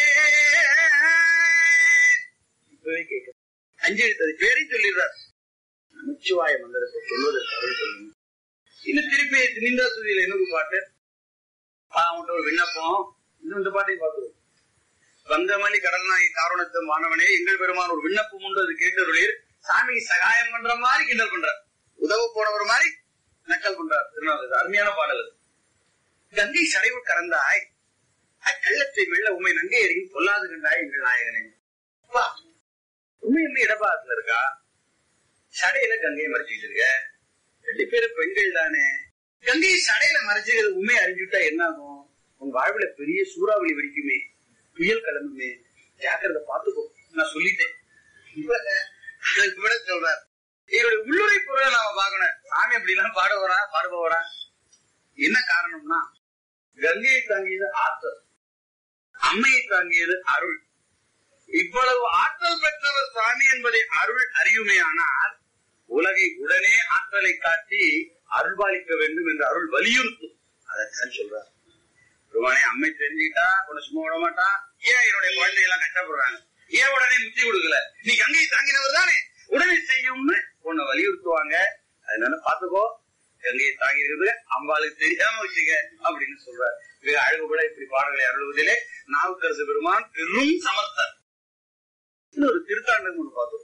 இப்பவே கேட்க அஞ்செழுத்தது பேரை சொல்லிடுறார் நமச்சிவாய மந்திரத்தை சொல்வதற்கு அருள் சொல்லுங்க இன்னும் திருப்பி நின்றா சுதியில இன்னொரு பாட்டு அவன்கிட்ட ஒரு விண்ணப்பம் இன்னும் இந்த பாட்டையும் பார்த்துருவோம் வந்தமணி கடல்நாயகி காரணத்தும் மாணவனே எங்கள் பெருமான் ஒரு விண்ணப்பம் உண்டு அது கேட்டருளீர் சாமிக்கு சகாயம் பண்ற மாதிரி கிண்டல் பண்றார் உதவ போனவர் மாதிரி நக்கல் பண்றார் திருநாள் அருமையான பாடல் அது கங்கை சடைவு கறந்தாய் அக்கள்ளத்தை வெள்ள உண்மை நங்கை எறிங்கி பொல்லாது கண்டாய் எங்கள் நாயகனே அப்பா, உண்மை என்ன இடபாகத்துல இருக்கா சடையில கங்கையை மறைச்சிட்டு இருக்க ரெண்டு பேரும் பெண்கள் தானே கங்கையை சடையில மறைச்சுக்கிறது உண்மை அறிஞ்சுட்டா என்ன ஆகும் உன் வாழ்வுல பெரிய சூறாவளி வெடிக்குமே புயல் கிளம்புமே ஜாக்கிரதை பாத்துக்கோ நான் சொல்லிட்டேன் இப்ப அதுக்கு விட சொல்றார் இவருடைய உள்ளுரை பொருளை நாம பார்க்கணும் சாமி அப்படி எல்லாம் பாடுவரா பாடுபவரா என்ன காரணம்னா கங்கையை தாங்கியது ஆற்றல் அம்மையை தாங்கியது அருள் இவ்வளவு ஆற்றல் பெற்றவர் சாமி என்பதை அருள் அறியுமையானால் உலகை உடனே ஆற்றலை காட்டி அருள்பாலிக்க வேண்டும் என்று அருள் வலியுறுத்தும் அதைத்தான் சொல்றார் பெருமானே அம்மை தெரிஞ்சுக்கிட்டா உன்னை சும்மா விட மாட்டா ஏன் என்னுடைய குழந்தை எல்லாம் கஷ்டப்படுறாங்க ஏன் உடனே முத்தி கொடுக்கல நீ கங்கையை தாங்கினவர் தானே உடனே செய்யும்னு உன்னை வலியுறுத்துவாங்க அதனால பாத்துக்கோ கங்கையை தாங்கி இருக்குது அம்பாளுக்கு தெரியாம வச்சுக்க அப்படின்னு சொல்றாரு இது அழகுபட இப்படி பாடல்களை அருள்வதிலே நாவுக்கரசு பெருமான் பெரும் சமர்த்தர் இன்னொரு திருத்தாண்டம் ஒண்ணு பார்த்தோம்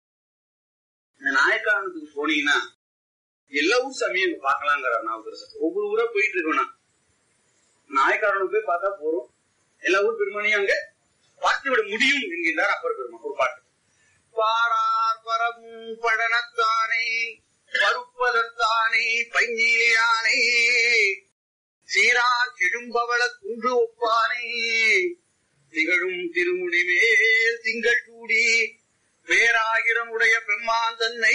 இந்த நாயக்கானத்துக்கு போனீங்கன்னா எல்லா ஊர் சாமியும் இங்க பாக்கலாங்கிறார் நாவுக்கரசர் ஒவ்வொரு ஊரா போயிட்டு இருக்கோம்னா நாயக்காரனுக்கு போய் பார்த்தா போறோம் எல்லா ஊர் பெருமானையும் அங்க பார்த்து விட முடியும் என்கின்றார் அப்பர் பெருமான் ஒரு பாட்டு பாரார் பரவும் படனத்தானே பருப்பதத்தானே பைஞ்சியானே சீரார் கெடும்பவள குன்று ஒப்பானே திகழும் திருமுடி மேல் திங்கள் கூடி பேராயிரம் உடைய பெம்மான் தன்னை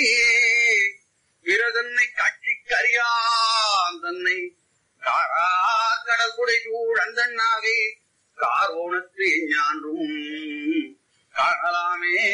விரதன்னை காட்சி கரியான் தன்னை காரார் கடல் குடை சூழ் அந்தன்னாகை காரோணத்து ஞான்றும் காணலாமே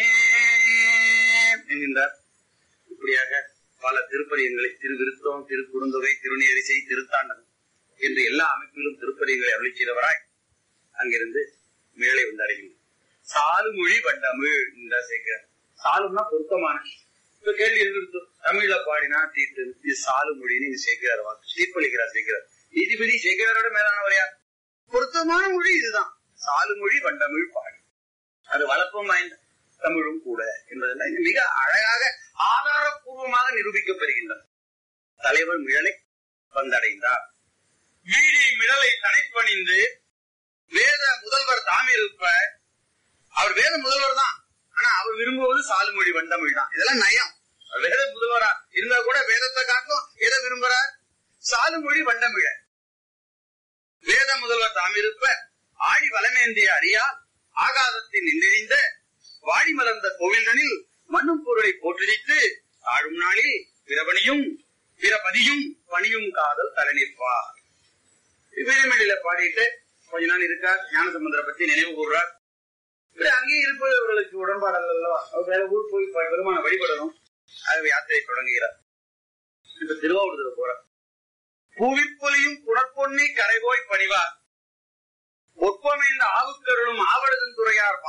என்கின்றார் இப்படியாக பல திருப்பதியங்களை திருவிருத்தம் திருக்குறுந்தொகை திருநேரிசை திருத்தாண்டம் என்று எல்லா அமைப்பிலும் திருப்பதியங்களை அருளி செய்தவராய் அங்கிருந்து மேலே வந்து அடைகின்றார் சாலுமொழி வண்டமிழ் என்றார் சேர்க்கிறார் சாலும்னா பொருத்தமான இப்ப கேள்வி இருக்கு தமிழ்ல பாடினா தீர்த்து இது சாலு மொழின்னு இது சேர்க்கிறார் வாக்கு தீர்ப்பளிக்கிறார் சேர்க்கிறார் நீதிபதி சேர்க்கிறாரோட மேலானவர் யார் பொருத்தமான மொழி இதுதான் சாலு மொழி வண்டமிழ் பாடி அது வழக்கம் வாய்ந்த தமிழும் கூட என்பதெல்லாம் இங்கு மிக அழகாக ஆதாரப்பூர்வமாக நிரூபிக்கப்படுகின்றது தலைவர் மிழலை வந்தடைந்தார் வீடி மிழலை தனிப்பணிந்து வேத முதல்வர் தாமிருப்ப அவர் வேத முதல்வர் தான் ஆனா அவர் விரும்புவது சாலுமொழி வண்டமிழ் தான் இதெல்லாம் நயம் அவர் வேத முதல்வரா இருந்தா கூட வேதத்தை காட்டும் எதை விரும்புறார் சாலுமொழி வண்டமிழ வேத முதல்வர் தாமிருப்ப ஆடி வலமேந்திய அறியால் ஆகாதத்தில் நின்றெறிந்த வாடி மலர்ந்த கோவில்களில் மண்ணும் பொருளை போற்றுவித்து ஆழும் நாளில் பிறபணியும் பிறபதியும் பணியும் காதல் தலை நிற்பார் வீரமேடியில பாடிட்டு கொஞ்ச நாள் இருக்கார் ஞானசம்பந்தரை பத்தி நினைவு கூறுறார் இப்படி அங்கேயே இருப்பவர்களுக்கு உடன்பாடல் அல்லவா அவர் வேற ஊர் போய் பெருமான வழிபடணும் ஆகவே யாத்திரை தொடங்குகிறார் இப்ப திருவாவூர்துறை போறார் புவிப்புலியும் புனற்பொன்னி கரைபோய் பணிவார் ஒப்பமைந்த ஆவுக்கருளும் ஆவடுதன் துறையார்